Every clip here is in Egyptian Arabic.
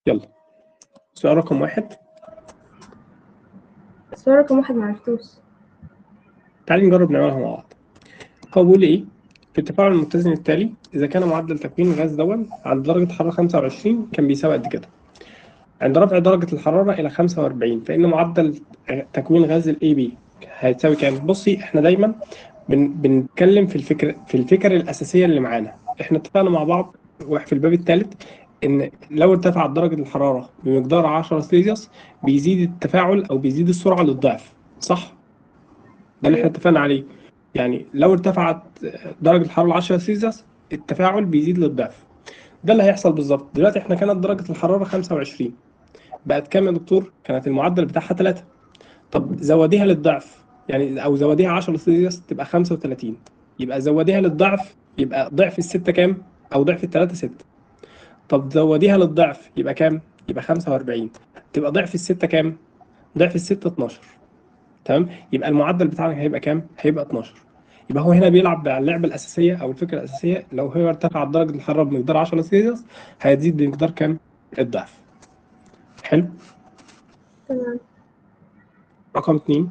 يلا سؤال رقم واحد السؤال رقم واحد معرفتوش تعالي نجرب نعملها مع بعض هو بيقول ايه في التفاعل المتزن التالي اذا كان معدل تكوين الغاز دون عند درجه حراره 25 كان بيساوي قد كده عند رفع درجه الحراره الى 45 فان معدل تكوين غاز الاي بي هيساوي كام بصي احنا دايما بن بنتكلم في الفكر في الفكر الاساسيه اللي معانا احنا اتفقنا مع بعض في الباب الثالث ان لو ارتفعت درجه الحراره بمقدار 10 سيلسيوس بيزيد التفاعل او بيزيد السرعه للضعف صح ده اللي احنا اتفقنا عليه يعني لو ارتفعت درجه الحراره ل 10 سيلسيوس التفاعل بيزيد للضعف ده اللي هيحصل بالظبط دلوقتي احنا كانت درجه الحراره 25 بقت كام يا دكتور كانت المعدل بتاعها 3 طب زوديها للضعف يعني او زوديها 10 سيلسيوس تبقى 35 يبقى زوديها للضعف يبقى ضعف الستة كام او ضعف الثلاثة 6 طب زوديها للضعف يبقى كام يبقى 45 تبقى ضعف الستة كام ضعف الستة 12 تمام يبقى المعدل بتاعنا هيبقى كام هيبقى 12 يبقى هو هنا بيلعب على اللعبه الاساسيه او الفكره الاساسيه لو هو ارتفع درجه الحراره بمقدار 10 سيلسيوس هتزيد بمقدار كام الضعف حلو تمام رقم اثنين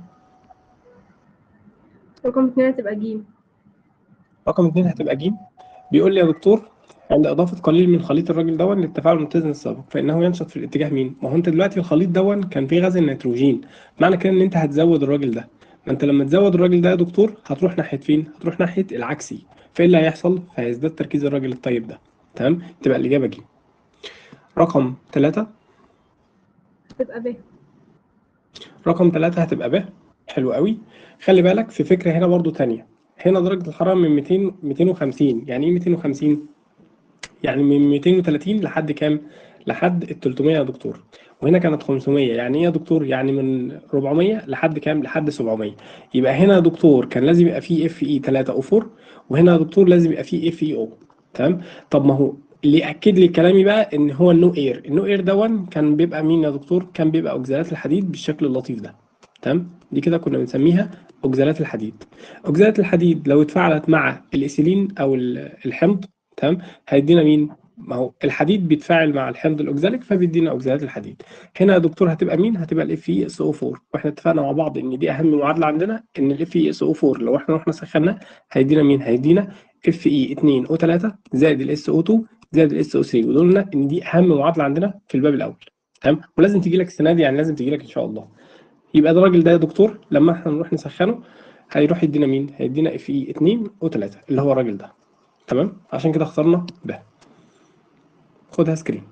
رقم اتنين هتبقى جيم رقم اثنين هتبقى ج بيقول لي يا دكتور عند اضافه قليل من خليط الراجل دون للتفاعل المتزن السابق فانه ينشط في الاتجاه مين؟ ما هو انت دلوقتي الخليط دون كان فيه غاز النيتروجين معنى كده ان انت هتزود الراجل ده ما انت لما تزود الراجل ده يا دكتور هتروح ناحيه فين؟ هتروح ناحيه العكسي فايه اللي هيحصل؟ فهيزداد تركيز الراجل الطيب ده تمام؟ تبقى الاجابه ج رقم ثلاثة هتبقى ب رقم ثلاثة هتبقى ب حلو قوي خلي بالك في فكرة هنا برضو تانية هنا درجة الحرارة من 200 250 يعني ايه 250 يعني من 230 لحد كام لحد ال 300 يا دكتور وهنا كانت 500 يعني ايه يا دكتور يعني من 400 لحد كام لحد 700 يبقى هنا يا دكتور كان لازم يبقى فيه اف اي 3 او 4 وهنا يا دكتور لازم يبقى فيه اف اي او تمام طب ما هو اللي ياكد لي كلامي بقى ان هو النو اير النو اير دون كان بيبقى مين يا دكتور كان بيبقى اوكسالات الحديد بالشكل اللطيف ده تمام دي كده كنا بنسميها اوكسالات الحديد اوكسالات الحديد لو اتفاعلت مع الايثيلين او ال- الحمض تمام هيدينا مين ما هو الحديد بيتفاعل مع الحمض الاوكساليك فبيدينا اوكسالات الحديد هنا يا دكتور هتبقى مين هتبقى الاف اي اس او 4 واحنا اتفقنا مع بعض ان دي اهم معادله عندنا ان الاف اي اس او 4 لو احنا رحنا سخناه هيدينا مين هيدينا اف اي 2 او 3 زائد الاس او 2 زائد الاس او 3 ودول لنا ان دي اهم معادله عندنا في الباب الاول تمام ولازم تجي لك السنه دي يعني لازم تجي لك ان شاء الله يبقى ده الراجل ده يا دكتور لما احنا نروح نسخنه هيروح يدينا مين هيدينا اف اي 2 او 3 اللي هو الراجل ده تمام عشان كده اخترنا ب خدها سكرين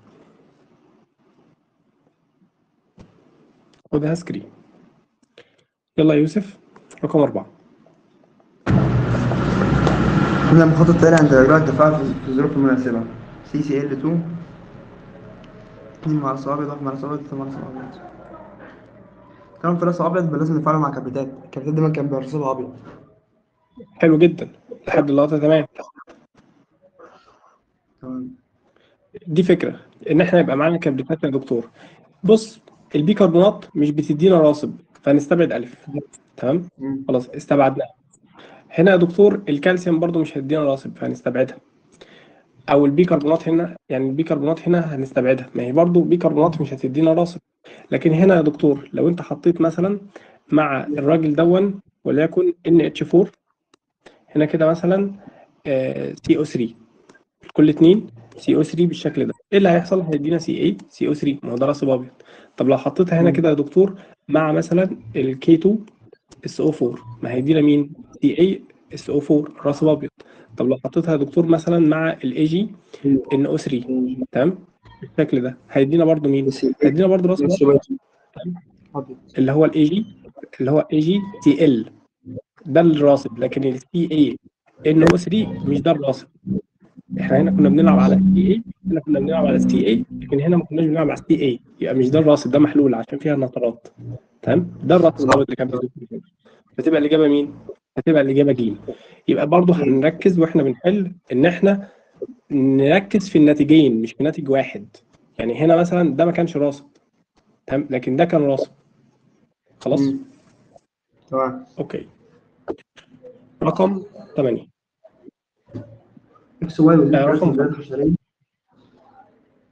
خدها سكرين يلا يا يوسف رقم أربعة من المخطط التالي عند إجراء التفاعل في- في الظروف المناسبة سي سي ال 2 اتنين مع رصاص أبيض واحد مع رصاص أبيض ثلاثة مع رصاص أبيض كان في رصاص أبيض يبقى لازم نفعله مع كبريتات الكبريتات دايما كان بيرصبها أبيض حلو جدا لحد اللقطة تمام تمام دي فكرة إن إحنا يبقى معانا كبريتات يا دكتور بص البيكربونات مش بتدينا راسب فهنستبعد ألف تمام مم. خلاص استبعدناها هنا يا دكتور الكالسيوم برضو مش هيدينا راسب فهنستبعدها او البيكربونات هنا يعني البيكربونات هنا هنستبعدها ما هي برضو بيكربونات مش هتدينا راسب لكن هنا يا دكتور لو انت حطيت مثلا مع الراجل دون وليكن NH4 هنا كده مثلا آه CO3 كل اتنين CO3 بالشكل ده ايه اللي هيحصل هيدينا CA CO3 ما هو ده راسب ابيض طب لو حطيتها هنا كده يا دكتور مع مثلا ال K2 SO4 ما هيدينا مين CA SO4 راسب ابيض طب لو حطيتها يا دكتور مثلا مع الاي جي ان او 3 تمام بالشكل ده هيدينا برضو مين هيدينا برضو راس أبيض، أبيض اللي هو الاي جي اللي هو اي جي تي ال ده الراسب لكن السي اي ان او 3 مش ده الراسب احنا هنا كنا بنلعب على سي اي هنا كنا بنلعب على سي اي لكن هنا ما كناش بنلعب على سي اي يبقى مش ده الراسب ده محلول عشان فيها نطرات تمام ده الراسب الابيض اللي كان بيدوب فتبقى الاجابه مين؟ هتبقى الاجابه ج يبقى برضو هنركز واحنا بنحل ان احنا نركز في الناتجين مش في ناتج واحد يعني هنا مثلا ده ما كانش راسب تمام لكن ده كان راسب خلاص مم. تمام اوكي رقم 8 اكس واي آه، رقم والزد حشرية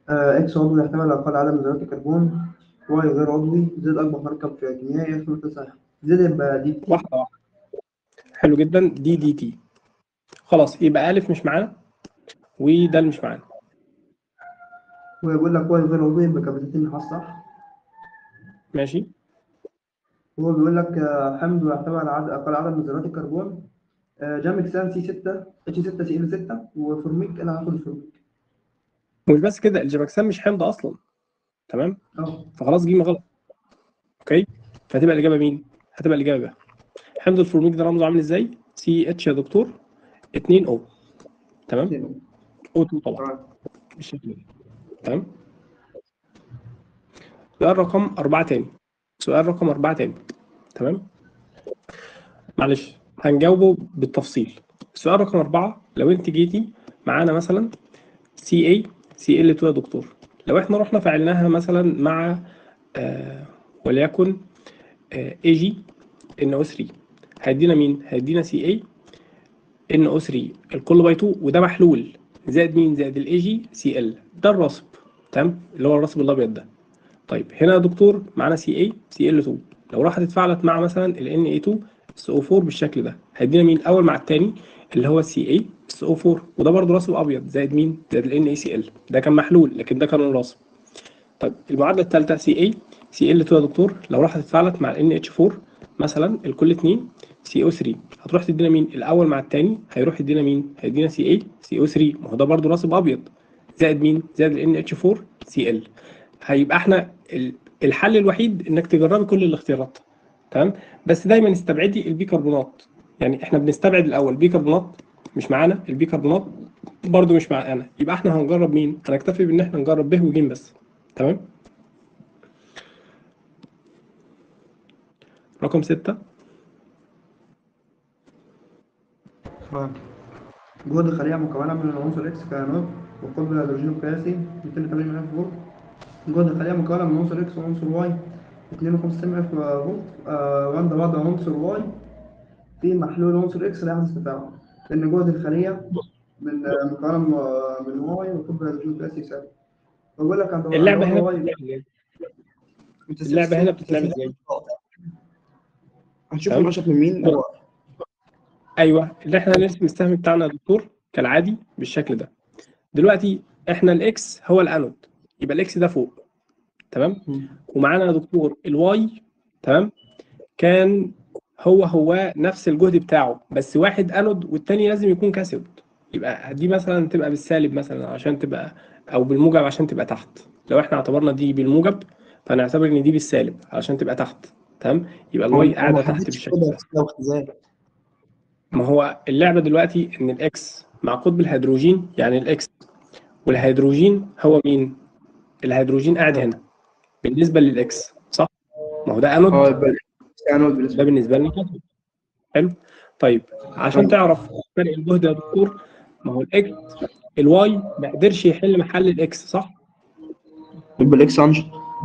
آه اكس عضوي يحتوي على اقل عدد من ذرات الكربون واي غير عضوي زد اكبر مركب كيميائي يحتوي تسع زد يبقى دي واحده واحده حلو جدا دي دي تي خلاص يبقى الف مش معانا وده مش معانا ويقول لك واي غير عضوي يبقى كابتن الحاس صح ماشي هو بيقول لك آه، حمض يحتوي على عدد اقل عدد من ذرات الكربون آه، جامكسان سي 6 اتش 6 سي ال 6 وفورميك انا هاخد الفورميك ومش بس كده الجبكسان مش حمض اصلا تمام اه فخلاص جيم غلط اوكي فهتبقى الاجابه مين هتبقى الاجابه ب حمض الفورميك ده رمزه عامل ازاي سي اتش يا دكتور 2 او تمام او 2 طبعا تمام بالشكل ده تمام سؤال رقم أربعة تاني سؤال رقم أربعة تاني تمام معلش هنجاوبه بالتفصيل السؤال رقم أربعة لو أنت جيتي معانا مثلا سي اي سي ال 2 يا دكتور لو احنا رحنا فعلناها مثلا مع آه وليكن اي جي ان او 3 هيدينا مين؟ هيدينا سي اي ان او 3 الكل باي 2 وده محلول زائد مين؟ زائد الاي جي سي ال ده الرصب تمام اللي هو الرصب الابيض ده طيب هنا يا دكتور معانا سي اي سي ال 2 لو راحت اتفاعلت مع مثلا ال ان اي 2 اس او 4 بالشكل ده هيدينا مين اول مع الثاني اللي هو سي اي اس او 4 وده برضه راسب ابيض زائد مين زائد ال ان اي سي ال ده كان محلول لكن ده كان الراسب طيب المعادله الثالثه سي اي سي ال 2 يا دكتور لو راحت اتفاعلت مع ال ان اتش 4 مثلا الكل 2 سي او 3 هتروح تدينا مين الاول مع الثاني هيروح يدينا مين هيدينا سي اي سي او 3 ما هو ده برضه راسب ابيض زائد مين زائد ال ان اتش 4 سي ال هيبقى احنا ال- الحل الوحيد انك تجربي كل الاختيارات تمام بس دايما استبعدي البيكربونات يعني احنا بنستبعد الاول بيكربونات مش معانا البيكربونات برضو مش معانا يبقى احنا هنجرب مين هنكتفي بان احنا نجرب ب وج بس تمام رقم ستة تمام جهد الخلية مكونة من العنصر اكس كنوع وقطب الهيدروجين القياسي 280 الف فولت جهد الخلية مكونة من عنصر اكس وعنصر واي 52 الف فولت آه، وعند وضع عنصر واي في محلول عنصر اكس لا يحدث تفاعل لأن جهد الخلية من آه، مكونة من آه، من واي وقطب الهيدروجين القياسي يساوي بقول لك عند اللعبة عند هنا واي بتتلعب ازاي؟ اللعبة هنا بتتلعب ازاي؟ هنشوف تمام؟ النشط من مين هو ايوه اللي احنا هنرسم السهم بتاعنا يا دكتور كالعادي بالشكل ده دلوقتي احنا الاكس هو الانود يبقى الاكس ده فوق تمام ومعانا يا دكتور الواي تمام كان هو هو نفس الجهد بتاعه بس واحد انود والتاني لازم يكون كاثود يبقى دي مثلا تبقى بالسالب مثلا عشان تبقى او بالموجب عشان تبقى تحت لو احنا اعتبرنا دي بالموجب فنعتبر ان دي بالسالب عشان تبقى تحت تمام يبقى الواي قاعده تحت بالشكل ده ما هو اللعبه دلوقتي ان الاكس مع قطب الهيدروجين يعني الاكس والهيدروجين هو مين الهيدروجين قاعد هنا بالنسبه للاكس صح ما هو ده انود اه يبقى كانوا بالنسبة ده بالنسبه لنا كده حلو طيب عشان تعرف فرق الجهد يا دكتور ما هو الاكس الواي ما قدرش يحل محل الاكس صح يبقى الاكس انشط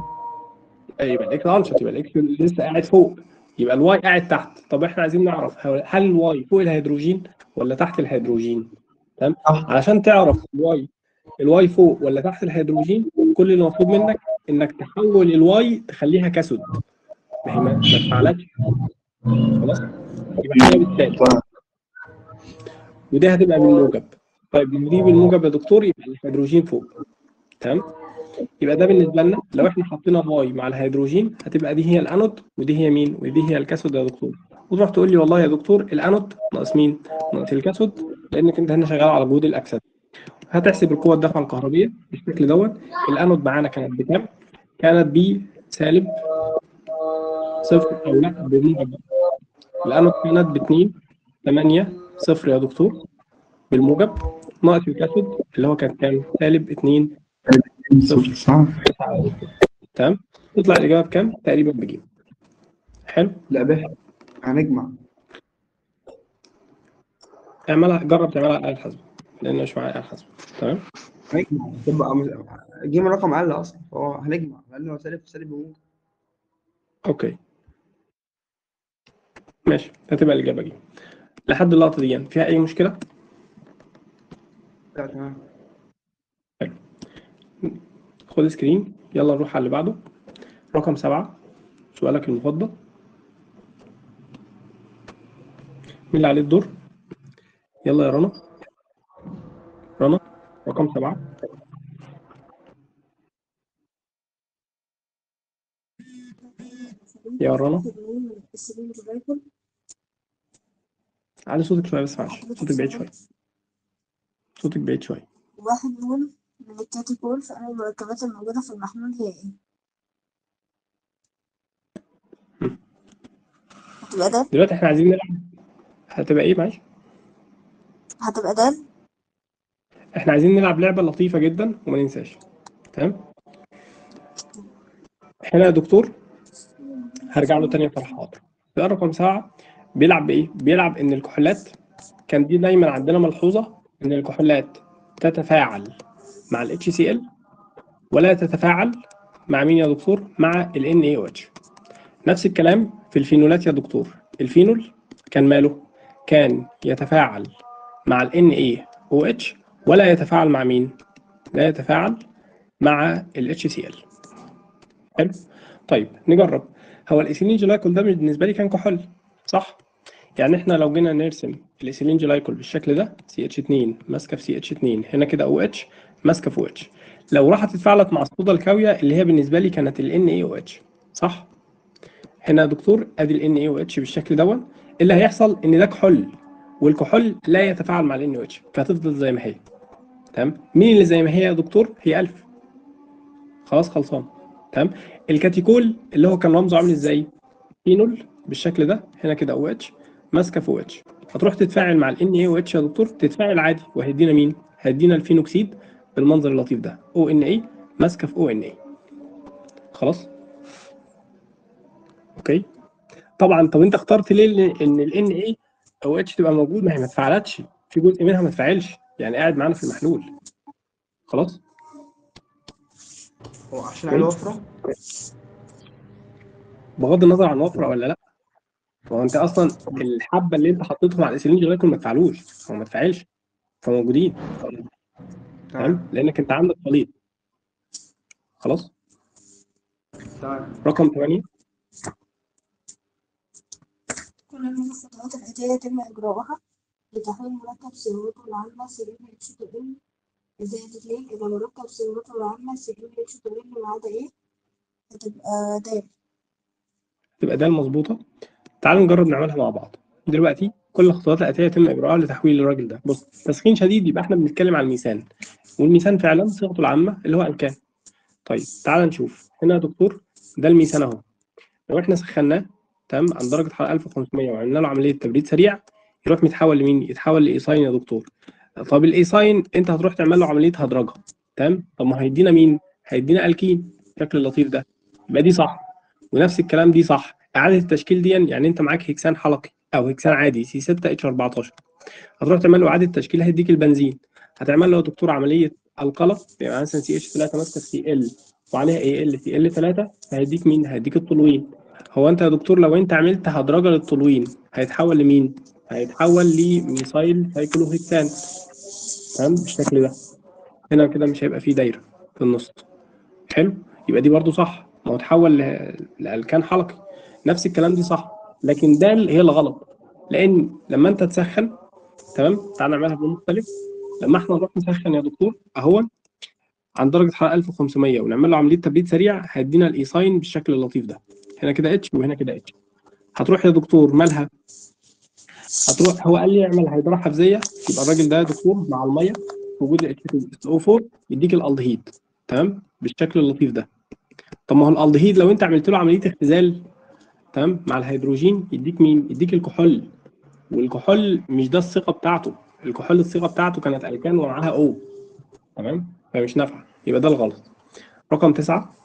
يبقى الاكس انشط يبقى الاكس لسه قاعد فوق يبقى الواي قاعد تحت طب احنا عايزين نعرف هل هل الواي فوق الهيدروجين ولا تحت الهيدروجين تمام تحت. علشان تعرف الواي الواي فوق ولا تحت الهيدروجين كل اللي مطلوب منك انك تحول الواي تخليها كاسود ما هي ما ما تفعلتش خلاص يبقى هي بالتالي ودي هتبقى بالموجب طيب لما دي بالموجب يا دكتور يبقى الهيدروجين فوق تمام يبقى ده بالنسبه لنا لو احنا حطينا واي مع الهيدروجين هتبقى دي هي الانود ودي هي مين ودي هي الكاثود يا دكتور وتروح تقول لي والله يا دكتور الانود ناقص مين ناقص الكاثود لانك انت هنا شغال على جهود الاكسده هتحسب القوه الدافعه الكهربيه بالشكل دوت الانود معانا كانت بكام كانت ب سالب صفر او لا بموجب الانود كانت ب 2 8 صفر يا دكتور بالموجب ناقص الكاثود اللي هو كان كام سالب 2 صفر صح تمام تطلع الاجابه بكام تقريبا بجيم حلو لا به هنجمع اعملها جرب تعملها على الحاسبه لان مش معايا على الحاسبه تمام هنجمع تبقى مز- جيم رقم اقل اصلا فهو هنجمع لانه سالب في سالب بموجب اوكي ماشي هتبقى الاجابه جيم لحد اللقطه دي يعني فيها اي مشكله لا تمام خد سكرين يلا نروح على اللي بعده رقم سبعة سؤالك المفضل مين اللي عليه الدور يلا يا رنا رنا رقم سبعة يا رنا علي صوتك شوية بس معلش صوتك بعيد شوية صوتك بعيد شوية واحد مول من الكاتيكول فإن المركبات الموجودة في المحمول هي إيه؟ هتبقى دال دلوقتي احنا عايزين نلعب هتبقى ايه معلش هتبقى دال احنا عايزين نلعب لعبة لطيفة جدا وما ننساش تمام هنا يا دكتور هرجع له تاني في حاضر ده رقم سبعة بيلعب بإيه؟ بيلعب إن الكحولات كان دي دايما عندنا ملحوظة إن الكحولات تتفاعل مع ال HCl ولا تتفاعل مع مين يا دكتور؟ مع ال NaOH نفس الكلام في الفينولات يا دكتور الفينول كان ماله؟ كان يتفاعل مع ال NaOH ولا يتفاعل مع مين؟ لا يتفاعل مع ال HCl حلو؟ طيب نجرب هو الايثيلين جلايكول ده بالنسبه لي كان كحول صح يعني احنا لو جينا نرسم الايثيلين جلايكول بالشكل ده CH2 ماسكه في CH2 هنا كده OH ماسكه في OH لو راحت اتفاعلت مع الصودا الكاويه اللي هي بالنسبه لي كانت ال NaOH صح هنا يا دكتور ادي ال NaOH بالشكل دون اللي هيحصل ان ده كحول والكحول لا يتفاعل مع ال NaOH فهتفضل زي ما هي تمام مين اللي زي ما هي يا دكتور هي ألف خلاص خلصان تمام الكاتيكول اللي هو كان رمزه عامل ازاي فينول بالشكل ده هنا كده او اتش ماسكه في اتش هتروح تتفاعل مع ال NaOH يا دكتور تتفاعل عادي وهيدينا مين هيدينا الفينوكسيد بالمنظر اللطيف ده ONA ماسكه في ONA خلاص اوكي طبعا طب انت اخترت ليه ان ال NaOH تبقى موجود ما هي ما اتفعلتش في جزء منها ما اتفعلش يعني قاعد معانا في المحلول خلاص هو عشان عامل وفرة بغض النظر عن وفره ولا لا هو انت اصلا الحبه اللي انت حطيتهم على الايثيلين جلايكول ما اتفعلوش هو ما اتفعلش فموجودين تمام تمام لانك انت عندك خليط خلاص تمام رقم 8 كل من الخطوات الآتية يتم إجراؤها لتحويل مركب صيغته العامة سيرين اتشتوين زائد اتنين إلى مركب صيغته العامة سيرين اتشتوين ما عدا إيه؟ هتبقى دال تبقى ده المظبوطه تعالوا نجرب نعملها مع بعض دلوقتي كل الخطوات الاتيه يتم اجراءها لتحويل الراجل ده بص تسخين شديد يبقى احنا بنتكلم عن الميثان والميثان فعلا صيغته العامه اللي هو الكان طيب تعال نشوف هنا يا دكتور ده الميثان اهو لو احنا سخناه تمام عند درجه حراره 1500 وعملنا له عمليه تبريد سريع يروح متحول لمين يتحول لايساين يا دكتور طب الايساين انت هتروح تعمل له عمليه هدرجه تمام طب ما هيدينا مين هيدينا الكين الشكل اللطيف ده يبقى دي صح ونفس الكلام دي صح اعاده التشكيل دي يعني انت معاك هكسان حلقي او هكسان عادي سي 6 اتش 14 هتروح تعمل له اعاده تشكيل هيديك البنزين هتعمل له يا دكتور عمليه القلق يبقى مثلا سي اتش 3 ماسكه سي ال وعليها اي ال سي ال 3 فهيديك مين هيديك التولوين هو انت يا دكتور لو انت عملت هدرجه للتولوين هيتحول لمين هيتحول لميثايل سايكلوهكسان تمام بالشكل ده هنا كده مش هيبقى فيه دايره في النص حلو يبقى دي برضو صح ما هو اتحول ل- لالكان حلقي نفس الكلام دي صح لكن ده هي اللي غلط لان لما انت تسخن تمام تعال نعملها بلون مختلف لما احنا نروح نسخن يا دكتور اهو عند درجه حراره 1500 ونعمل له عمليه تبريد سريع هيدينا الايساين بالشكل اللطيف ده هنا كده اتش وهنا كده اتش هتروح يا دكتور مالها هتروح هو قال لي اعمل هيدرا حفزيه يبقى الراجل ده يا دكتور مع الميه في وجود اتش 2 او 4 يديك الالدهيد تمام بالشكل اللطيف ده طب ما هو الالدهيد لو انت عملت له عمليه اختزال تمام مع الهيدروجين يديك مين يديك الكحول والكحول مش ده الصيغه بتاعته الكحول الصيغه بتاعته كانت الكان ومعاها او تمام فمش نافعه يبقى ده الغلط رقم تسعة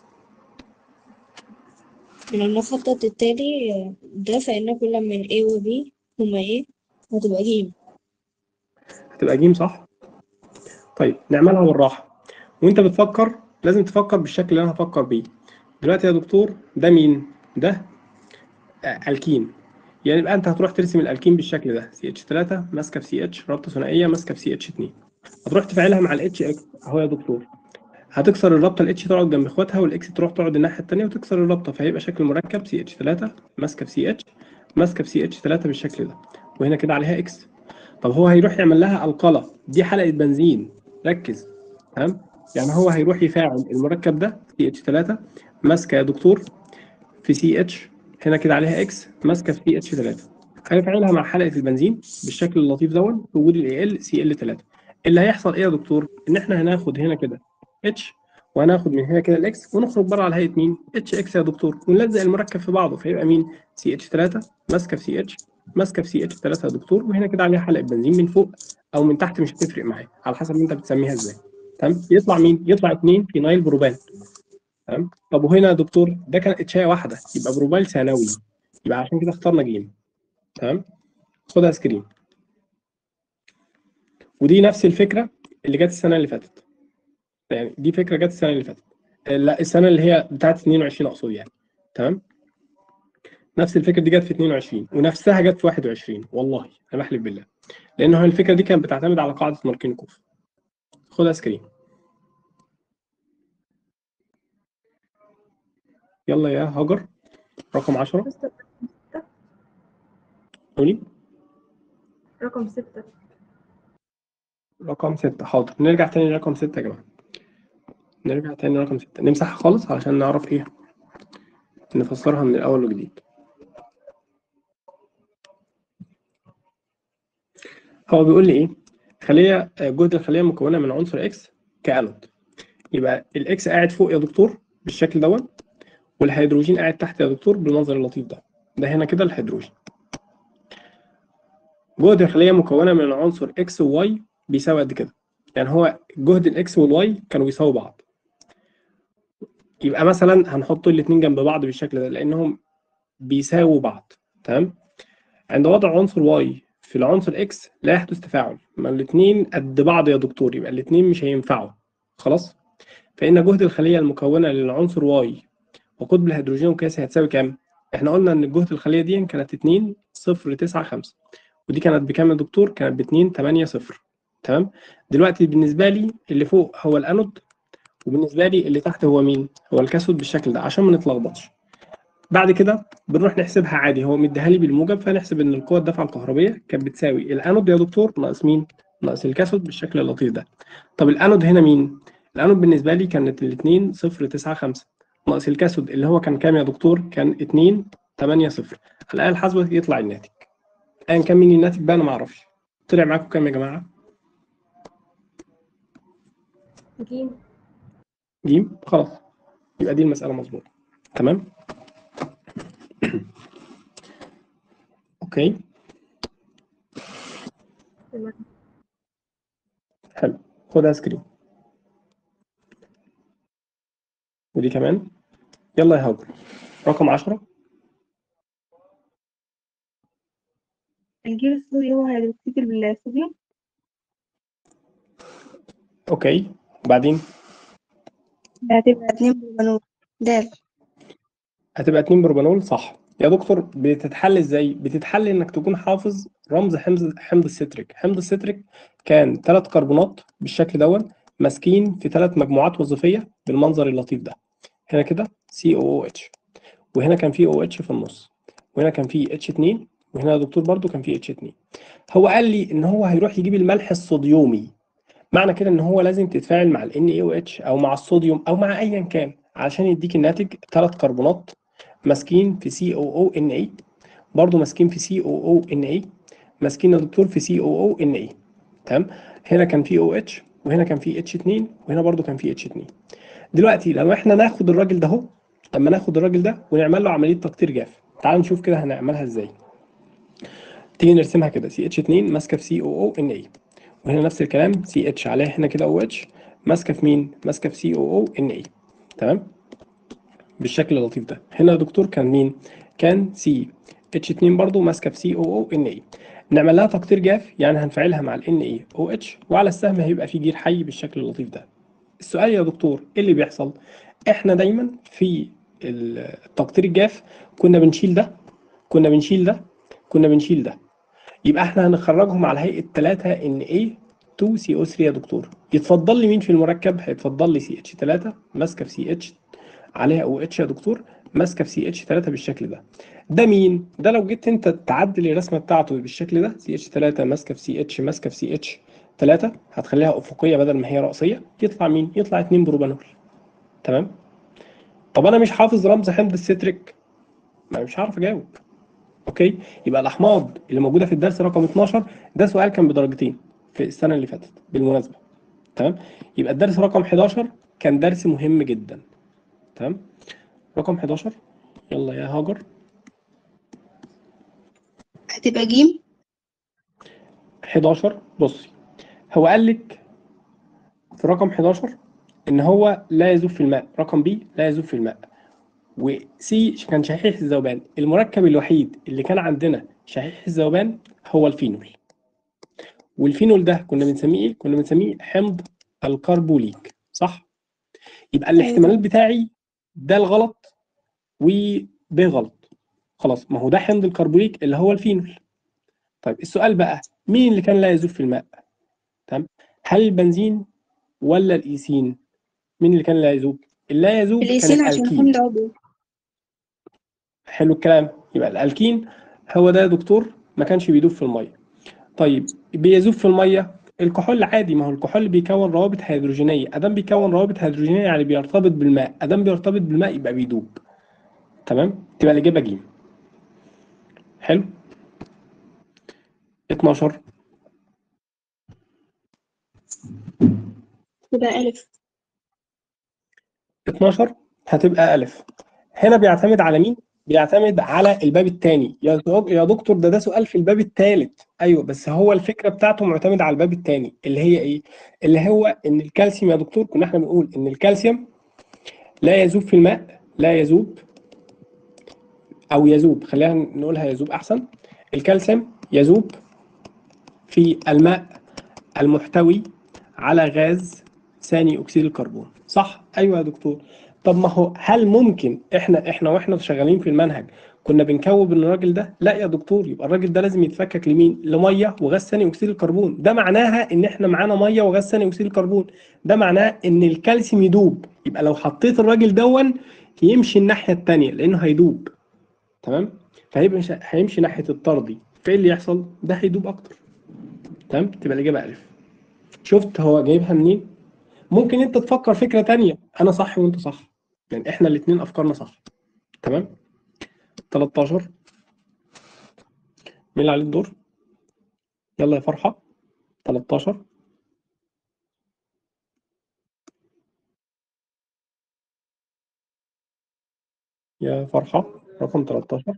من المخطط التالي ده فإن كل من A و B هما إيه؟ هتبقى ج هتبقى جيم صح طيب نعملها بالراحه وانت بتفكر لازم تفكر بالشكل اللي انا هفكر بيه دلوقتي يا دكتور ده مين ده آه، الكين يعني يبقى انت هتروح ترسم الالكين بالشكل ده سي اتش 3 ماسكه في سي اتش رابطه ثنائيه ماسكه في سي اتش 2 هتروح تفعلها مع الاتش اكس اهو يا دكتور هتكسر الرابطه الاتش تقعد جنب اخواتها والاكس تروح تقعد الناحيه الثانيه وتكسر الرابطه فهيبقى شكل مركب سي اتش 3 ماسكه في سي اتش ماسكه في سي اتش 3 بالشكل ده وهنا كده عليها اكس طب هو هيروح يعمل لها القله دي حلقه بنزين ركز تمام يعني هو هيروح يفاعل المركب ده سي اتش 3 ماسكه يا دكتور في سي اتش هنا كده عليها اكس ماسكه في سي اتش 3 هيفعلها مع حلقه البنزين بالشكل اللطيف دون في وجود الاي ال سي ال 3 اللي هيحصل ايه يا دكتور ان احنا هناخد هنا كده اتش وهناخد من هنا كده الاكس ونخرج بره على هيئه مين اتش اكس يا دكتور ونلزق المركب في بعضه فيبقى مين سي اتش 3 ماسكه في سي اتش ماسكه في سي اتش 3 يا دكتور وهنا كده عليها حلقه بنزين من فوق او من تحت مش هتفرق معايا على حسب انت بتسميها ازاي تمام يطلع مين يطلع 2 فينايل بروبان تمام طب وهنا يا دكتور ده كان اتشايه واحده يبقى بروبال ثانوي يبقى عشان كده اخترنا جيم تمام خدها سكرين ودي نفس الفكره اللي جت السنه اللي فاتت يعني دي فكره جت السنه اللي فاتت لا السنه اللي هي بتاعت 22 اقصد يعني تمام نفس الفكره دي جت في 22 ونفسها جت في 21 والله انا بحلف بالله لان هو الفكره دي كانت بتعتمد على قاعده ماركينكوف خدها سكرين يلا يا هاجر رقم 10 مستر قولي رقم ستة رقم 6 حاضر نرجع تاني لرقم 6 يا جماعه نرجع تاني لرقم 6 نمسحها خالص علشان نعرف ايه نفسرها من الاول وجديد هو بيقول لي ايه خليه جهد الخليه مكونه من عنصر اكس كانود يبقى الاكس قاعد فوق يا دكتور بالشكل دوت والهيدروجين قاعد تحت يا دكتور بالمنظر اللطيف ده ده هنا كده الهيدروجين جهد الخليه مكونه من عنصر اكس وواي بيساوي قد كده يعني هو جهد الاكس والواي كانوا بيساووا بعض يبقى مثلا هنحط الاثنين جنب بعض بالشكل ده لانهم بيساووا بعض تمام عند وضع عنصر واي في العنصر اكس لا يحدث تفاعل ما الاثنين قد بعض يا دكتور يبقى الاثنين مش هينفعوا خلاص فان جهد الخليه المكونه للعنصر واي وقطب الهيدروجين القياسي هتساوي كام احنا قلنا ان جهد الخليه دي كانت 2 0 9 5 ودي كانت بكام يا دكتور كانت ب 2 8 0 تمام دلوقتي بالنسبه لي اللي فوق هو الانود وبالنسبه لي اللي تحت هو مين هو الكاثود بالشكل ده عشان ما نتلخبطش بعد كده بنروح نحسبها عادي هو مديها لي بالموجب فنحسب ان القوه الدفعه الكهربيه كانت بتساوي الانود يا دكتور ناقص مين ناقص الكاثود بالشكل اللطيف ده طب الانود هنا مين الانود بالنسبه لي كانت الاثنين 0 9 5 ناقص الكاثود اللي هو كان كام يا دكتور كان 2 8 0 على الاقل الحاسبه يطلع الناتج ايا كان مين الناتج بقى انا ما اعرفش طلع معاكم كام يا جماعه جيم جيم خلاص يبقى دي المسألة مظبوطة تمام اوكي تمام حلو خدها سكرين ودي كمان يلا يا هاجر رقم 10 الجيل الصوديوم هيدروكسيد الصوديوم اوكي وبعدين هتبقى اتنين بروبانول دال هتبقى 2 بروبانول صح يا دكتور بتتحل ازاي بتتحل انك تكون حافظ رمز حمض حمض الستريك حمض الستريك كان ثلاث كربونات بالشكل دون ماسكين في ثلاث مجموعات وظيفيه بالمنظر اللطيف ده هنا كده COOH وهنا كان في OH في النص وهنا كان في H2 وهنا يا دكتور برضو كان في H2 هو قال لي ان هو هيروح يجيب الملح الصوديومي معنى كده ان هو لازم تتفاعل مع ال NaOH او مع الصوديوم او مع ايا كان علشان يديك الناتج ثلاث كربونات ماسكين في COONA برضو ماسكين في COONA ماسكين يا دكتور في COONA تمام هنا كان في OH وهنا كان في H2 وهنا برضو كان في H2 دلوقتي لو احنا ناخد الراجل ده اهو لما ناخد الراجل ده ونعمل له عمليه تقطير جاف تعال نشوف كده هنعملها ازاي تيجي نرسمها كده CH2 ماسكه في COONA وهنا نفس الكلام CH عليها هنا كده OH ماسكه في مين ماسكه في COONA تمام بالشكل اللطيف ده هنا يا دكتور كان مين كان سي اتش 2 برضو ماسكه في سي او او ان اي نعمل لها تقطير جاف يعني هنفعلها مع الان اي او اتش وعلى السهم هيبقى في جير حي بالشكل اللطيف ده السؤال يا دكتور ايه اللي بيحصل احنا دايما في التقطير الجاف كنا بنشيل ده كنا بنشيل ده كنا بنشيل ده يبقى احنا هنخرجهم على هيئه 3 ان اي 2 سي او 3 يا دكتور يتفضل لي مين في المركب هيتفضل لي سي اتش 3 ماسكه في سي اتش عليها او اتش يا دكتور ماسكه في سي اتش 3 بالشكل ده ده مين ده لو جيت انت تعدل الرسمه بتاعته بالشكل ده سي اتش 3 ماسكه في سي اتش ماسكه في سي اتش 3 هتخليها افقيه بدل ما هي راسيه يطلع مين يطلع 2 بروبانول تمام طب انا مش حافظ رمز حمض الستريك ما مش هعرف اجاوب اوكي يبقى الاحماض اللي موجوده في الدرس رقم 12 ده سؤال كان بدرجتين في السنه اللي فاتت بالمناسبه تمام يبقى الدرس رقم 11 كان درس مهم جدا تمام رقم 11 يلا يا هاجر هتبقى جيم 11 بصي هو قال لك في رقم 11 ان هو لا يذوب في الماء رقم بي لا يذوب في الماء وسي كان شحيح الذوبان المركب الوحيد اللي كان عندنا شحيح الذوبان هو الفينول والفينول ده كنا بنسميه ايه كنا بنسميه حمض الكربوليك صح يبقى الاحتمالات بتاعي ده الغلط وب غلط خلاص ما هو ده حمض الكربوليك اللي هو الفينول طيب السؤال بقى مين اللي كان لا يذوب في الماء تمام هل البنزين ولا الايثين مين اللي كان لا يذوب اللا يذوب كان الإيثين عشان الالكين حمض عضوي حلو الكلام يبقى الالكين هو ده يا دكتور ما كانش بيدوب في الميه طيب بيذوب في الميه الكحول عادي ما هو الكحول بيكون روابط هيدروجينيه ادام بيكون روابط هيدروجينيه يعني بيرتبط بالماء ادام بيرتبط بالماء يبقى بيدوب تمام تبقى الاجابه ج حلو 12 تبقى ألف 12 هتبقى ألف هنا بيعتمد على مين؟ بيعتمد على الباب الثاني يا دك- يا دكتور ده ده سؤال في الباب الثالث ايوه بس هو الفكره بتاعته معتمد على الباب الثاني اللي هي ايه؟ اللي هو ان الكالسيوم يا دكتور كنا احنا بنقول ان الكالسيوم لا يذوب في الماء لا يذوب او يذوب خلينا نقولها يذوب احسن الكالسيوم يذوب في الماء المحتوي على غاز ثاني اكسيد الكربون صح ايوه يا دكتور طب ما هو هل ممكن احنا احنا واحنا شغالين في المنهج كنا بنكوب ان الراجل ده لا يا دكتور يبقى الراجل ده لازم يتفكك لمين لميه وغاز ثاني اكسيد الكربون ده معناها ان احنا معانا ميه وغاز ثاني اكسيد الكربون ده معناه ان الكالسيوم يدوب يبقى لو حطيت الراجل دون يمشي الناحيه الثانيه لانه هيدوب تمام فهيبقى مش- هيمشي ناحيه الطردي فايه اللي يحصل ده هيدوب اكتر تمام تبقى الاجابه الف شفت هو جايبها منين ممكن انت تفكر فكره تانية انا صح وانت صح يعني احنا الاثنين افكارنا صح تمام 13 مين اللي عليه الدور يلا يا فرحه 13 يا فرحه رقم 13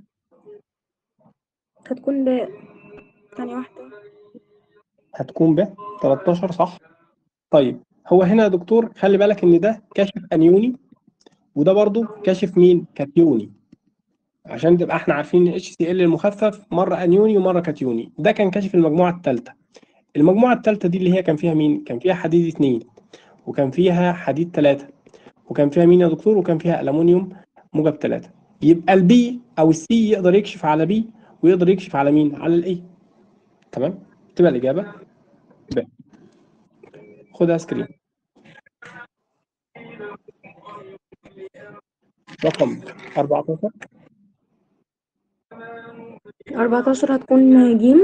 هتكون ب ثانية واحدة هتكون ب 13 صح طيب هو هنا يا دكتور خلي بالك ان ده كاشف انيوني وده برضو كاشف مين كاتيوني عشان تبقى احنا عارفين ان اتش سي ال المخفف مره انيوني ومره كاتيوني ده كان كاشف المجموعه الثالثه المجموعه الثالثه دي اللي هي كان فيها مين كان فيها حديد 2 وكان فيها حديد 3 وكان فيها مين يا دكتور وكان فيها الومنيوم موجب 3 يبقى البي او السي يقدر يكشف على بي ويقدر يكشف على مين على الاي تمام تبقى الاجابه ب خدها سكرين رقم 14 14 هتكون جيم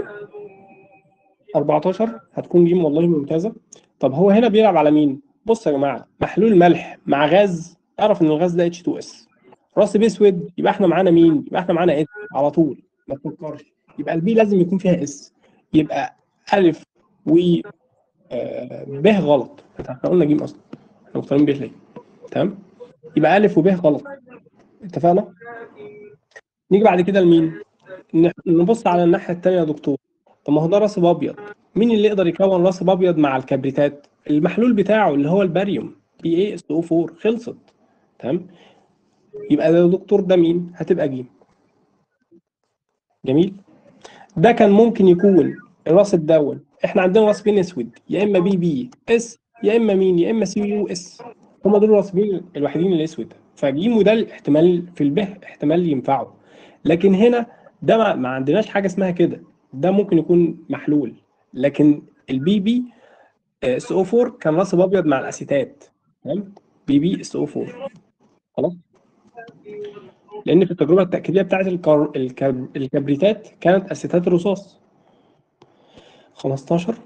14 هتكون جيم والله ممتازة طب هو هنا بيلعب على مين؟ بص يا جماعة محلول ملح مع غاز اعرف ان الغاز ده H2S راس باسود يبقى احنا معانا مين؟ يبقى احنا معانا اس على طول ما تفكرش يبقى البي لازم يكون فيها اس يبقى ألف و آه، ب غلط احنا قلنا جيم اصلا احنا مختارين ب ليه؟ تمام؟ يبقى ألف وب غلط اتفقنا؟ نيجي بعد كده لمين؟ ن- نبص على الناحية التانية يا دكتور طب ما هو ده راسب ابيض مين اللي يقدر يكون راسب ابيض مع الكبريتات المحلول بتاعه اللي هو الباريوم بي اي اس او 4 خلصت تمام يبقى ده يا دكتور ده مين هتبقى جيم جميل ده كان ممكن يكون الراسب دون احنا عندنا راسبين اسود يا اما بي بي اس يا اما مين يا اما سي يو اس هم دول الراسبين الوحيدين الاسود فجيم وده الاحتمال في البه احتمال ينفعه لكن هنا ده ما, ما عندناش حاجه اسمها كده ده ممكن يكون محلول لكن البي بي اس او 4 كان راسب ابيض مع الاسيتات تمام بي بي اس او 4 خلاص لان في التجربه التاكيديه بتاعت الكر... الكب... الكبريتات كانت اسيتات الرصاص 15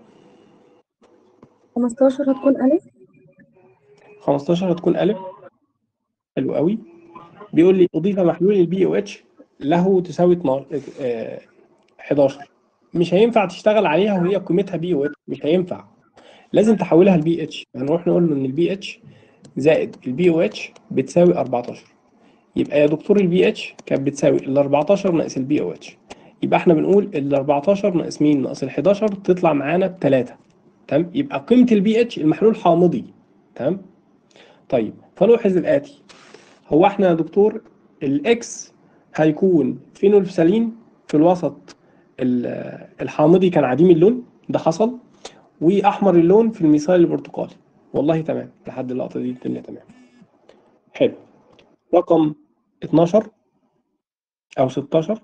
15 هتكون ألف 15 هتكون ألف حلو قوي بيقول لي أضيف محلول البي او اتش له تساوي 12 آه، 11 مش هينفع تشتغل عليها وهي قيمتها بي او اتش مش هينفع لازم تحولها لبي اتش هنروح نقول له ان البي اتش زائد البي او اتش بتساوي 14 يبقى يا دكتور البي اتش كانت بتساوي ال 14 ناقص البي او اتش يبقى احنا بنقول ال 14 ناقص مين ناقص ال 11 تطلع معانا ب 3 تمام يبقى قيمه البي اتش المحلول حامضي تمام طيب فنلاحظ الآتي هو احنا يا دكتور الاكس هيكون فينولفسالين في الوسط ال- الحامضي كان عديم اللون ده حصل واحمر اللون في الميثايل البرتقالي والله تمام لحد اللقطه دي الدنيا تمام حلو رقم 12 او 16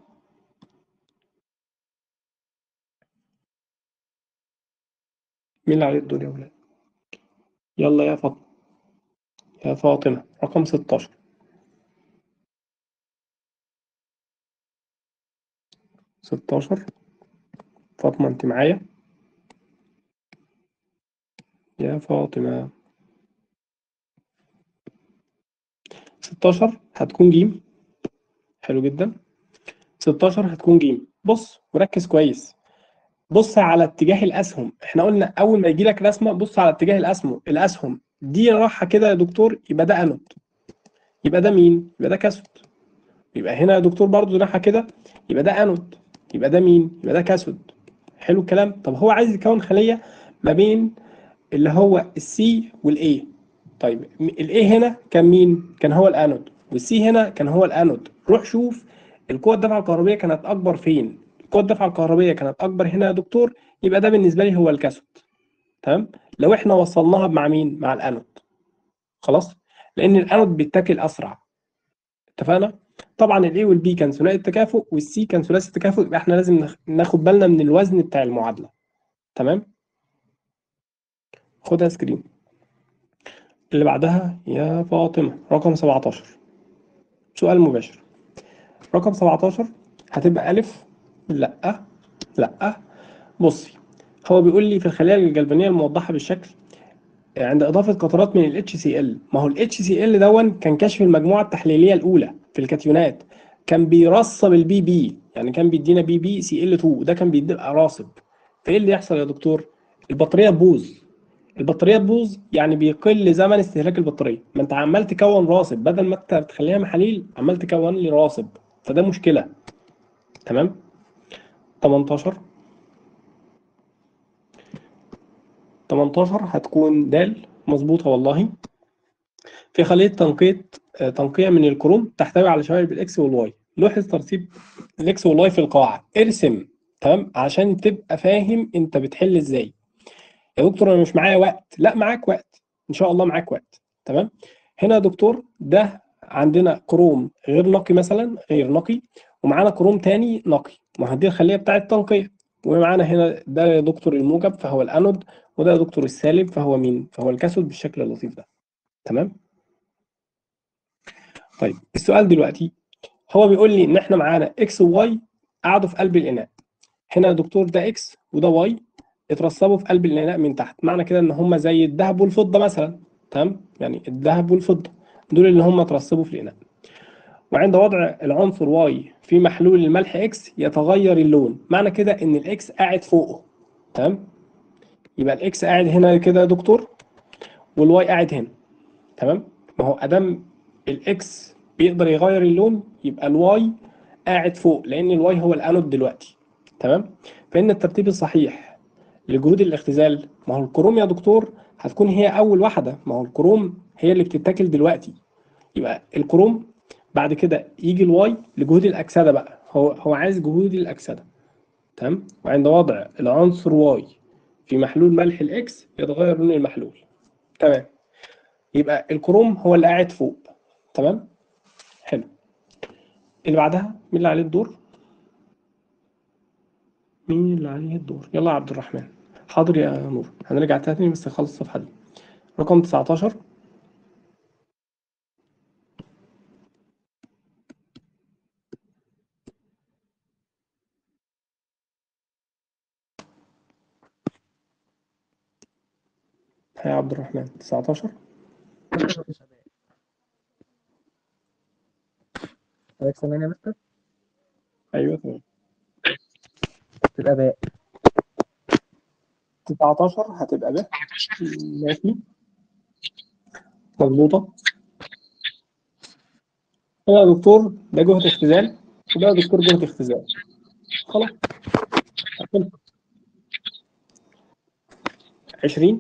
مين اللي عليه الدور يا ولاد يلا يا فاطمه يا فاطمه رقم 16 16 فاطمة انت معايا يا فاطمة 16 هتكون جيم حلو جدا 16 هتكون جيم بص وركز كويس بص على اتجاه الاسهم احنا قلنا اول ما يجي لك رسمه بص على اتجاه الاسهم الاسهم دي راحه كده يا دكتور يبقى ده انود يبقى ده مين يبقى ده كاثود يبقى هنا يا دكتور برضو ناحيه كده يبقى ده انود يبقى ده مين يبقى ده كاثود حلو الكلام طب هو عايز يكون خليه ما بين اللي هو السي والاي طيب الاي هنا كان مين كان هو الانود والسي هنا كان هو الانود روح شوف القوه الدفعه الكهربيه كانت اكبر فين القوه الدفعه الكهربيه كانت اكبر هنا يا دكتور يبقى ده بالنسبه لي هو الكاثود تمام لو احنا وصلناها مع مين مع الانود خلاص لان الانود بيتاكل اسرع اتفقنا طبعا الاي والبي كان ثنائي التكافؤ والسي كان ثلاثي التكافؤ يبقى احنا لازم ناخ- ناخد بالنا من الوزن بتاع المعادله تمام خدها سكرين اللي بعدها يا فاطمه رقم 17 سؤال مباشر رقم 17 هتبقى الف لا لا بصي هو بيقول لي في الخلايا الجلبانيه الموضحه بالشكل عند اضافه قطرات من ال HCl ما هو ال HCl دون كان كشف المجموعه التحليليه الاولى في الكاتيونات كان بيرصب البي بي يعني كان بيدينا بي بي سي ال 2 ده كان بيبقى راصب فايه اللي يحصل يا دكتور البطاريه تبوظ البطاريه تبوظ يعني بيقل زمن استهلاك البطاريه ما انت عمال تكون راصب بدل ما انت تخليها محاليل عمال تكون لي راصب فده مشكله تمام 18 18 هتكون دال مظبوطه والله في خليه تنقية آه، تنقية من الكروم تحتوي على شوائب الاكس والواي لاحظ ترتيب الاكس والواي في القاعة ارسم تمام عشان تبقى فاهم انت بتحل ازاي يا دكتور انا مش معايا وقت لا معاك وقت ان شاء الله معاك وقت تمام هنا يا دكتور ده عندنا كروم غير نقي مثلا غير نقي ومعانا كروم تاني نقي ما هي دي الخليه بتاعه التنقيه ومعانا هنا ده يا دكتور الموجب فهو الانود وده يا دكتور السالب فهو مين فهو الكاثود بالشكل اللطيف ده تمام طيب السؤال دلوقتي هو بيقول لي ان احنا معانا اكس وواي قعدوا في قلب الاناء هنا يا دكتور ده اكس وده واي اترسبوا في قلب الاناء من تحت معنى كده ان هم زي الذهب والفضه مثلا تمام يعني الذهب والفضه دول اللي هم اترسبوا في الاناء وعند وضع العنصر واي في محلول الملح اكس يتغير اللون معنى كده ان الاكس قاعد فوقه تمام يبقى الاكس قاعد هنا كده يا دكتور والواي قاعد هنا تمام ما هو ادام الاكس بيقدر يغير اللون يبقى الواي قاعد فوق لان الواي هو الانود دلوقتي تمام فان الترتيب الصحيح لجهود الاختزال ما هو الكروم يا دكتور هتكون هي اول واحده ما هو الكروم هي اللي بتتاكل دلوقتي يبقى الكروم بعد كده يجي الواي لجهود الاكسده بقى هو هو عايز جهود الاكسده تمام وعند وضع العنصر واي في محلول ملح الاكس يتغير لون المحلول تمام يبقى الكروم هو اللي قاعد فوق تمام حلو اللي بعدها مين اللي عليه الدور مين اللي عليه الدور يلا يا عبد الرحمن حاضر يا نور هنرجع تاني بس نخلص الصفحة دي رقم 19 يا عبد الرحمن 19 حضرتك سامعني يا مستر؟ ايوه تمام تبقى باء 19 هتبقى ب ماشي مظبوطة هنا يا دكتور ده جهد اختزال وده يا دكتور جهد اختزال خلاص هتنفع. 20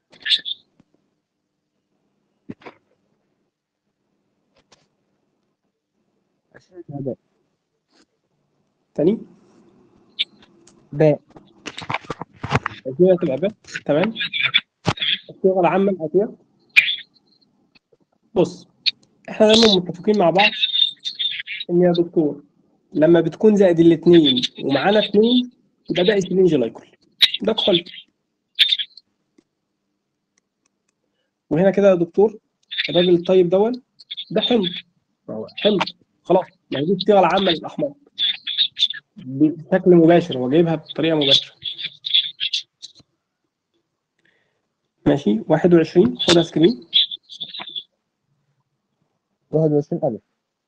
تبقى باء تاني باء الصيغة هتبقى ب تمام الصيغة العامة الآتية بص احنا دايما متفقين مع بعض ان يا دكتور لما بتكون زائد الاثنين ومعانا اثنين يبقى ده ايثيلين جلايكول ده كحول وهنا كده يا دكتور الراجل الطيب دون ده حمض هو حمض خلاص ما هي دي الصيغه العامه للاحماض بشكل مباشر هو جايبها بطريقه مباشره ماشي 21 خدها سكرين 21 ألف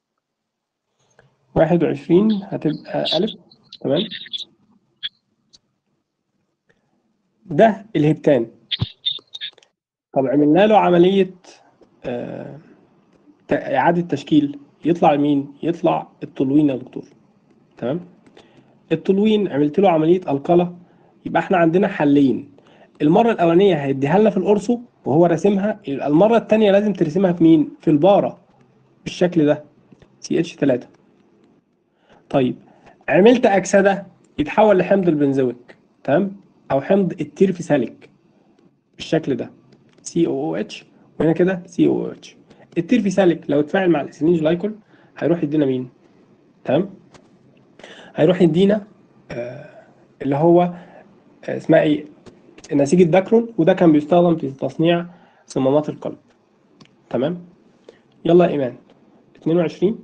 21 هتبقى ألف تمام ده الهبتان طب عملنا له عملية آه، ت- إعادة تشكيل يطلع مين؟ يطلع التولوين يا دكتور تمام التولوين عملت له عملية القلة يبقى احنا عندنا حلين المرة الأولانية هيديها لنا في القرصو وهو راسمها يبقى المرة التانية لازم ترسمها في مين؟ في البارة بالشكل ده سي اتش 3 طيب عملت أكسدة يتحول لحمض البنزويك تمام أو حمض التيرفيساليك بالشكل ده سي او او اتش وهنا كده سي او او اتش التيرفيساليك لو اتفاعل مع الاسيلين جلايكول هيروح يدينا مين؟ تمام هيروح يدينا آه اللي هو آه اسمها ايه؟ نسيج الداكرون وده كان بيستخدم في تصنيع صمامات القلب تمام يلا يا ايمان 22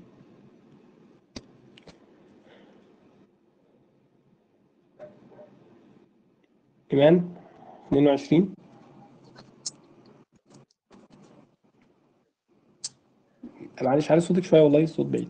ايمان 22 معلش عارف صوتك شويه والله الصوت بعيد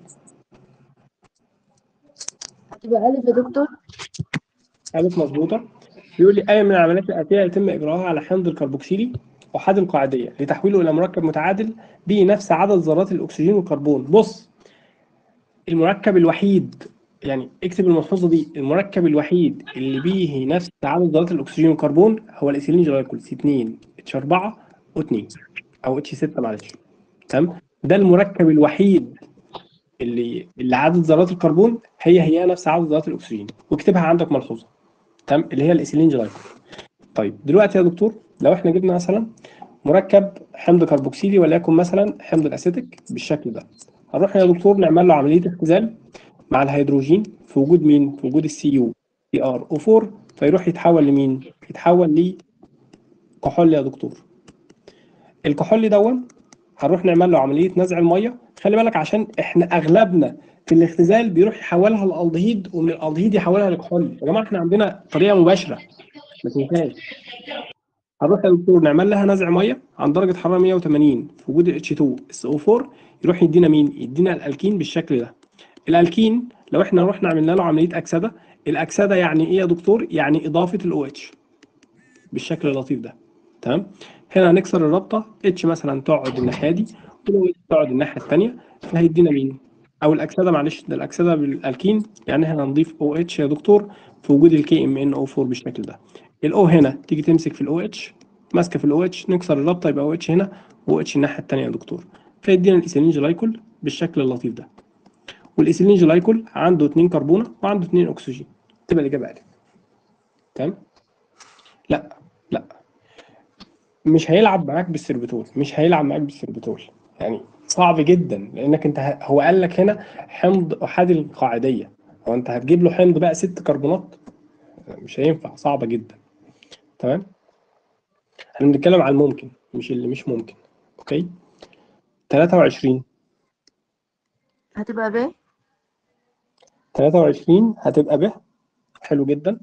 تبقى ألف يا دكتور قالت مظبوطه بيقول لي اي من العمليات الاتيه يتم اجراءها على حمض الكربوكسيلي احاد القاعديه لتحويله الى مركب متعادل به نفس عدد ذرات الاكسجين والكربون بص المركب الوحيد يعني اكتب الملحوظه دي المركب الوحيد اللي به نفس عدد ذرات الاكسجين والكربون هو الايثيلين جلايكول سي 2 اتش 4 او 2 او اتش 6 معلش تمام ده المركب الوحيد اللي اللي عدد ذرات الكربون هي هي نفس عدد ذرات الاكسجين واكتبها عندك ملحوظه تمام اللي هي الايثيلين جلايكول طيب دلوقتي يا دكتور لو احنا جبنا مثلا مركب حمض كربوكسيلي وليكن مثلا حمض الاسيتيك بالشكل ده هنروح يا دكتور نعمل له عمليه اختزال مع الهيدروجين في وجود مين في وجود السي يو سي ار او 4 فيروح يتحول لمين يتحول لكحول يا دكتور الكحول دون هنروح نعمل له عمليه نزع الميه خلي بالك عشان احنا اغلبنا في الاختزال بيروح يحولها لالدهيد ومن الالدهيد يحولها لكحول يا جماعه احنا عندنا طريقه مباشره ما تنساش هنروح يا دكتور نعمل لها نزع ميه عن درجه حراره 180 في وجود ال H2 SO4 يروح يدينا مين؟ يدينا الالكين بالشكل ده. الالكين لو احنا رحنا عملنا له عمليه اكسده، الاكسده يعني ايه يا دكتور؟ يعني اضافه الاو اتش بالشكل اللطيف ده. تمام؟ هنا هنكسر الرابطه اتش مثلا تقعد الناحيه دي والاو اتش تقعد الناحيه الثانيه فهيدينا مين؟ او الاكسده معلش ده الاكسده بالالكين يعني احنا هنضيف او اتش يا دكتور في وجود الكي ام ان او 4 بالشكل ده. الاو هنا تيجي تمسك في الاو اتش ماسكه في الاو اتش نكسر الرابطه يبقى او اتش هنا و اتش الناحيه الثانيه يا دكتور فيدينا الايثيلين جلايكول بالشكل اللطيف ده والايثيلين جلايكول عنده 2 كربونه وعنده 2 اكسجين تبقى الاجابه الف تمام لا لا مش هيلعب معاك بالسيربتول مش هيلعب معاك بالسيربتول يعني صعب جدا لانك انت ه- هو قال لك هنا حمض احادي القاعديه هو انت هتجيب له حمض بقى ست كربونات مش هينفع صعبه جدا تمام احنا بنتكلم عن الممكن مش اللي مش ممكن اوكي 23 هتبقى ب 23 هتبقى ب حلو جدا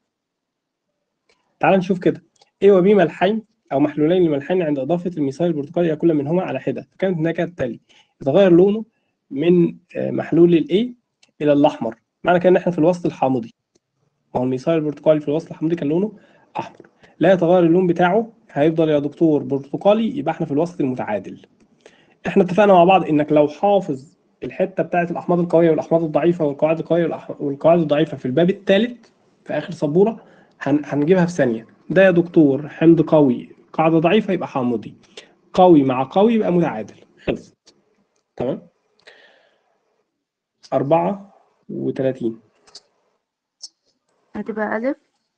تعال نشوف كده A و B ملحين أو محلولين لملحين عند إضافة الميثايل البرتقالي إلى كل منهما على حدة فكانت النتيجة التالي يتغير لونه من آه، محلول ال A إلى الأحمر معنى كده إن إحنا في الوسط الحامضي ما هو الميثايل البرتقالي في الوسط الحامضي كان لونه أحمر لا يتغير اللون بتاعه هيفضل يا دكتور برتقالي يبقى إحنا في الوسط المتعادل إحنا اتفقنا مع بعض إنك لو حافظ الحته بتاعت الاحماض القويه والاحماض الضعيفه والقواعد القويه والأح- والقواعد الضعيفه في الباب الثالث في اخر سبوره هن... هنجيبها في ثانيه ده يا دكتور حمض قوي قاعده ضعيفه يبقى حامضي قوي مع قوي يبقى متعادل خلصت تمام 34 هتبقى ألف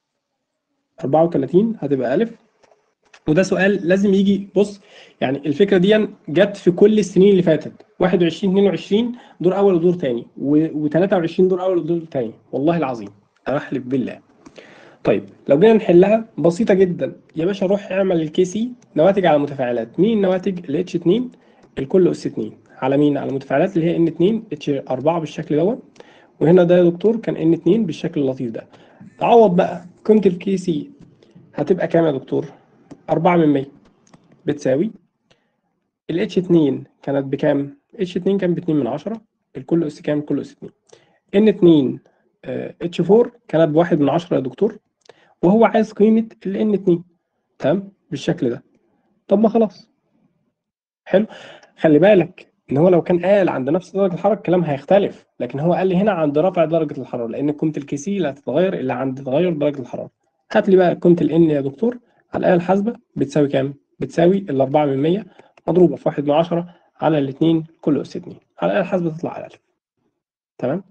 34 هتبقى ألف وده سؤال لازم يجي بص يعني الفكرة دي جت في كل السنين اللي فاتت 21 22 دور أول ودور تاني و23 دور أول ودور تاني والله العظيم أنا أحلف بالله طيب لو جينا نحلها بسيطة جدا يا باشا روح اعمل الكي سي نواتج على متفاعلات مين النواتج ال اتش 2 الكل اس 2 على مين على متفاعلات اللي هي ان 2 اتش 4 بالشكل دوت وهنا ده يا دكتور كان ان 2 بالشكل اللطيف ده تعوض بقى قيمة الكي سي هتبقى كام يا دكتور 4 من 100 بتساوي ال اتش 2 كانت بكام اتش 2 كان ب 2 من 10 الكل اس كام الكل اس 2 ان 2 اتش 4 كانت بواحد من 10 يا دكتور وهو عايز قيمة ال ان 2 تمام بالشكل ده طب ما خلاص حلو خلي بالك ان هو لو كان قال عند نفس درجة الحرارة الكلام هيختلف لكن هو قال لي هنا عند رفع درجة الحرارة لان قيمة الكي سي لا تتغير الا عند تغير درجة الحرارة هات لي بقى قيمة ال ان يا دكتور على الآلة الحاسبة بتساوي كام؟ بتساوي ال 4 من 100 مضروبة في 1 من 10 على الاثنين كل أس 2 على الآلة الحاسبة تطلع على 1000 تمام؟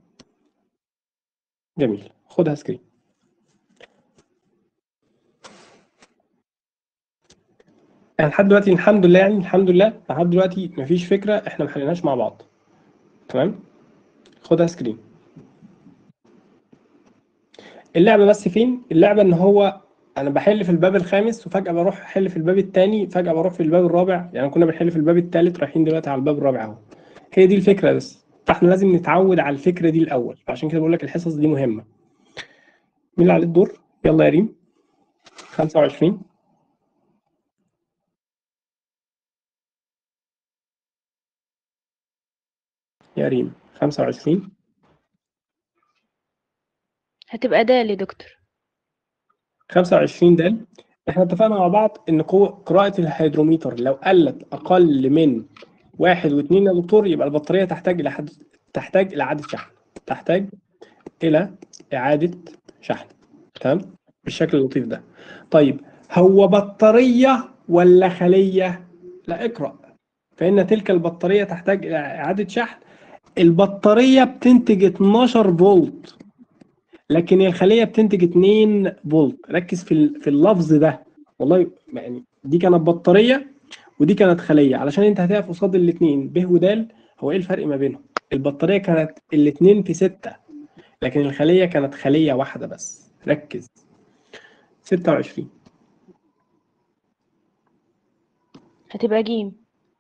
جميل خدها سكرين يعني لحد دلوقتي الحمد لله يعني الحمد لله لحد دلوقتي مفيش فكرة احنا ما حليناش مع بعض تمام؟ خدها سكرين اللعبة بس فين؟ اللعبة ان هو انا بحل في الباب الخامس وفجأة بروح احل في الباب الثاني فجأة بروح في الباب الرابع يعني كنا بنحل في الباب الثالث رايحين دلوقتي على الباب الرابع اهو هي دي الفكرة بس فاحنا لازم نتعود على الفكرة دي الاول عشان كده بقول لك الحصص دي مهمة مين اللي عليه الدور يلا يا ريم 25 يا ريم 25 هتبقى دال يا دكتور 25 دال احنا اتفقنا مع بعض ان قوة قراءة الهيدروميتر لو قلت اقل من واحد واثنين يا دكتور يبقى البطارية تحتاج الى حد تحتاج الى اعادة شحن تحتاج الى اعادة شحن تمام بالشكل اللطيف ده طيب هو بطارية ولا خلية لا اقرأ فإن تلك البطارية تحتاج إلى إعادة شحن البطارية بتنتج 12 فولت لكن الخلية بتنتج 2 فولت ركز في ال- في اللفظ ده والله يعني دي كانت بطارية ودي كانت خلية علشان انت هتقف قصاد الاثنين ب ودال هو ايه الفرق ما بينهم البطارية كانت الاثنين في ستة لكن الخلية كانت خلية واحدة بس ركز 26 هتبقى جيم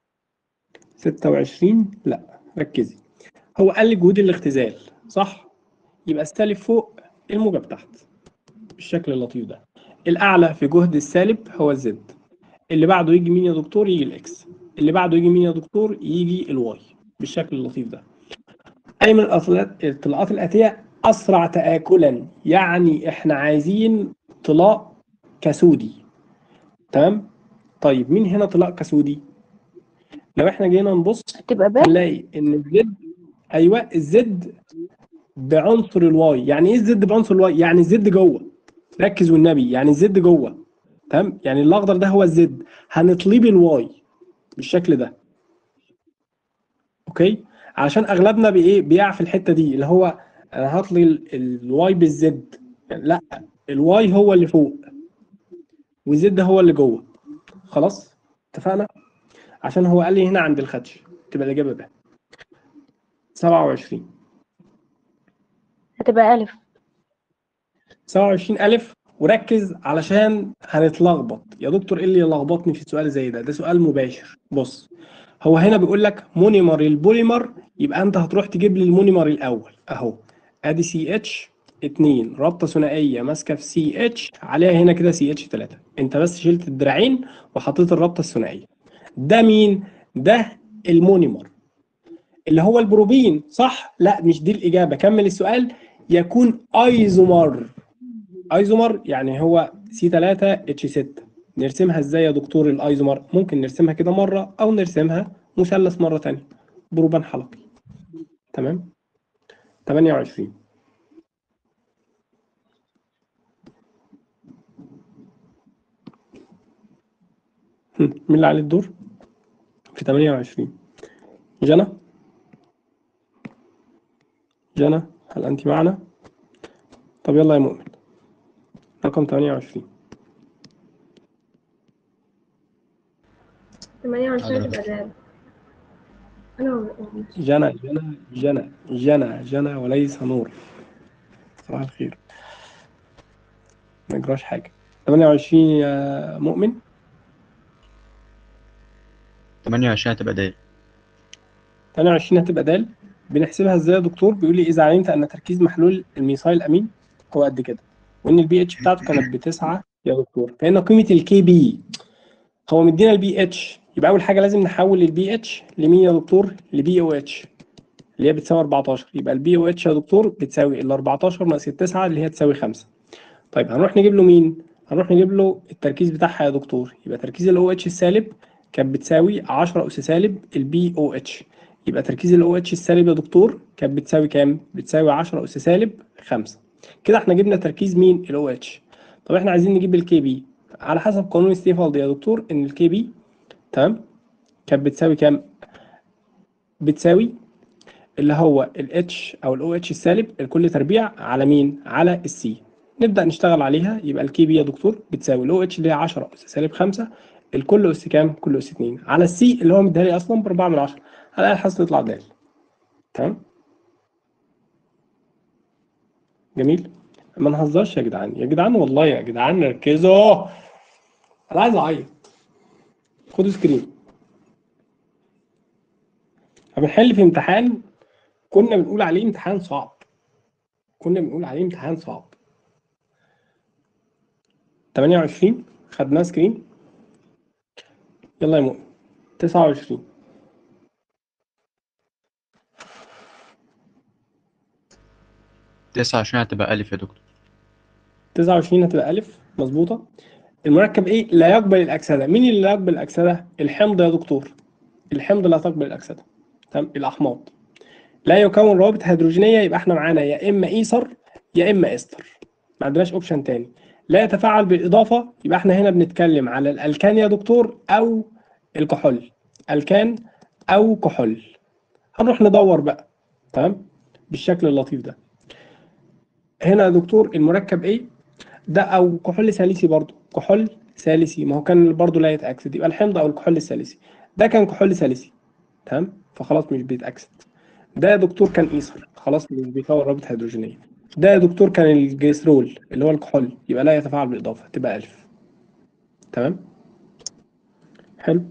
26 لا ركزي هو قال لي جهود الاختزال صح يبقى السالب فوق الموجب تحت بالشكل اللطيف ده الاعلى في جهد السالب هو الزد اللي بعده يجي مين يا دكتور يجي الاكس اللي بعده يجي مين يا دكتور يجي الواي بالشكل اللطيف ده اي من الأطلاق- الطلاقات الاتيه اسرع تاكلا يعني احنا عايزين طلاق كسودي تمام طيب مين هنا طلاق كسودي لو احنا جينا نبص هتبقى ب هنلاقي ان الزد ايوه الزد بعنصر الواي يعني ايه الزد بعنصر الواي يعني الزد جوه ركز والنبي يعني الزد جوه تمام يعني الاخضر ده هو الزد هنطلب الواي بالشكل ده اوكي عشان اغلبنا بايه بيقع في الحته دي اللي هو انا هطلي ال- الواي بالزد يعني لا الواي هو اللي فوق والزد هو اللي جوه خلاص اتفقنا عشان هو قال لي هنا عند الخدش تبقى الاجابه ب 27 هتبقى ألف 27 ألف وركز علشان هنتلخبط يا دكتور ايه اللي لخبطني في سؤال زي ده ده سؤال مباشر بص هو هنا بيقول لك مونيمر البوليمر يبقى انت هتروح تجيب لي المونيمر الاول اهو ادي سي اتش 2 رابطه ثنائيه ماسكه في سي اتش عليها هنا كده سي اتش 3 انت بس شلت الدراعين وحطيت الرابطه الثنائيه ده مين ده المونيمر اللي هو البروبين صح لا مش دي الاجابه كمل السؤال يكون ايزومر ايزومر يعني هو سي 3 اتش 6 نرسمها ازاي يا دكتور الايزومر ممكن نرسمها كده مره او نرسمها مثلث مره تانية بروبان حلقي تمام 28 هم، مين اللي عليه الدور في 28 جنى جنى هل أنت معنا؟ طب يلا يا مؤمن رقم 28 ثمانية وعشرين تبقى دال أنا ولا جنى جنى جنى جنى جنى وليس نور صباح الخير ما يجراش حاجة 28 يا مؤمن 28 هتبقى دال 28 هتبقى دال بنحسبها ازاي يا دكتور بيقول لي اذا علمت ان تركيز محلول الميثايل امين هو قد كده وان البي اتش بتاعته كانت بتسعة يا دكتور فان قيمه الكي بي هو مدينا البي اتش يبقى اول حاجه لازم نحول البي اتش لمين يا دكتور لبي او اتش اللي هي بتساوي 14 يبقى البي او اتش يا دكتور بتساوي ال 14 ناقص التسعة اللي هي تساوي 5 طيب هنروح نجيب له مين هنروح نجيب له التركيز بتاعها يا دكتور يبقى تركيز الاو اتش السالب كانت بتساوي 10 اس سالب البي او اتش يبقى تركيز الاو اتش السالب يا دكتور كانت بتساوي كام بتساوي 10 اس سالب 5 كده احنا جبنا تركيز مين الاو اتش طب احنا عايزين نجيب الكي بي على حسب قانون ستيفالد يا دكتور ان الكي بي تمام كانت بتساوي كام بتساوي اللي هو الاتش او الاو اتش السالب الكل تربيع على مين على السي نبدا نشتغل عليها يبقى الكي بي يا دكتور بتساوي الاو اتش اللي هي 10 اس سالب 5 الكل اس كام كل اس 2 على السي اللي هو مديها لي اصلا ب 4 من 10 على الاقل حاسس تطلع دال تمام جميل ما نهزرش يا جدعان يا جدعان والله يا جدعان ركزوا انا عايز اعيط خدوا سكرين بنحل في امتحان كنا بنقول عليه امتحان صعب كنا بنقول عليه امتحان صعب 28 خدناه سكرين يلا يا مؤمن 29 29 هتبقى ألف يا دكتور 29 هتبقى ألف مظبوطة المركب إيه لا يقبل الأكسدة مين اللي لا يقبل الأكسدة الحمض يا دكتور الحمض لا تقبل الأكسدة تمام الأحماض لا يكون روابط هيدروجينية يبقى احنا معانا يا إما إيثر يا إما إستر ما عندناش أوبشن تاني لا يتفاعل بالإضافة يبقى احنا هنا بنتكلم على الألكان يا دكتور أو الكحول ألكان أو كحول هنروح ندور بقى تمام بالشكل اللطيف ده هنا يا دكتور المركب ايه ده او كحول ثالثي برضو كحول ثالثي ما هو كان برضو لا يتاكسد يبقى الحمض او الكحول الثالثي ده كان كحول ثالثي تمام فخلاص مش بيتاكسد ده يا دكتور كان ايثر خلاص مش بيكون رابط هيدروجينيه ده يا دكتور كان الجليسرول اللي هو الكحول يبقى لا يتفاعل بالاضافه تبقى الف تمام حلو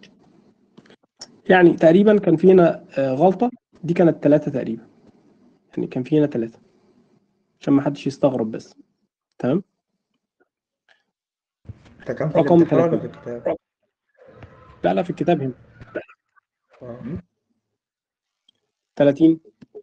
يعني تقريبا كان في هنا آه، غلطه دي كانت ثلاثه تقريبا يعني كان في هنا ثلاثه عشان ما حدش يستغرب بس تمام ده كان في رقم الامتحان ولا في ثلاثة. الكتاب؟ لا لا في الكتاب هنا آه. 30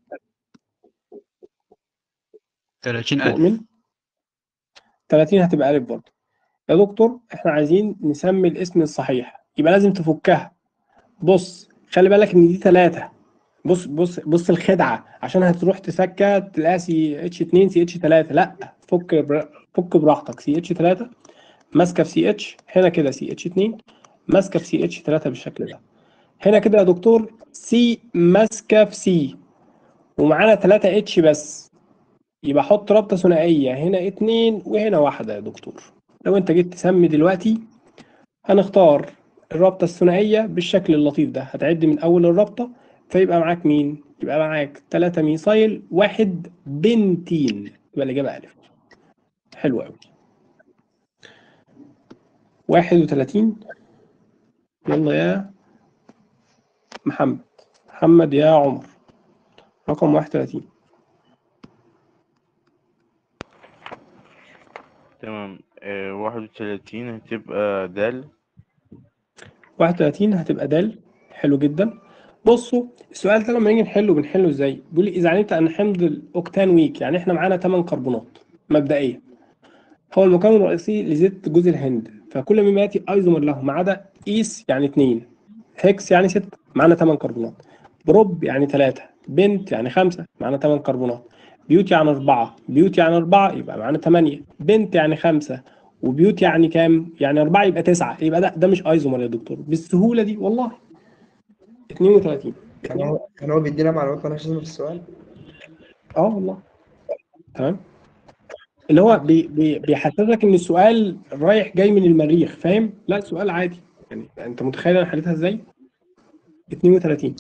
30 ألف مؤمن 30 هتبقى ألف برضه يا دكتور احنا عايزين نسمي الاسم الصحيح يبقى لازم تفكها بص خلي بالك ان دي ثلاثة بص بص بص الخدعة عشان هتروح تفكها تلاقي سي اتش 2 سي اتش 3 لا فك بر... فك براحتك سي اتش 3 ماسكة في سي اتش هنا كده سي اتش 2 ماسكة في سي اتش 3 بالشكل ده هنا كده يا دكتور سي ماسكة في سي ومعانا 3 اتش بس يبقى حط رابطة ثنائية هنا اتنين وهنا واحدة يا دكتور لو انت جيت تسمي دلوقتي هنختار الرابطة الثنائية بالشكل اللطيف ده هتعد من أول الرابطة فيبقى معاك مين؟ يبقى معاك تلاتة ميثايل واحد بنتين يبقى الإجابة ألف حلو أوي 31 يلا يا محمد محمد يا عمر رقم 31 تمام آه، واحد وتلاتين هتبقى دال 31 هتبقى دال حلو جدا بصوا السؤال ده لما نيجي نحله بنحله ازاي؟ بيقول لي اذا علمت ان حمض الاوكتان ويك يعني احنا معانا 8 كربونات مبدئيا هو المكون الرئيسي لزيت جوز الهند فكل مما ياتي ايزومر له ما عدا ايس يعني 2 هيكس يعني 6 معانا 8 كربونات بروب يعني 3 بنت يعني 5 معانا 8 كربونات بيوت يعني 4 بيوت يعني 4 يبقى معانا 8 بنت يعني 5 وبيوت يعني كام؟ يعني 4 يبقى 9 يبقى ده ده مش ايزومر يا دكتور بالسهوله دي والله 32 كان هو كان هو بيدينا معلومات مالهاش لازمة في السؤال اه والله تمام اللي هو بي بي بيحسسك ان السؤال رايح جاي من المريخ فاهم لا السؤال عادي يعني انت متخيل انا حليتها ازاي 32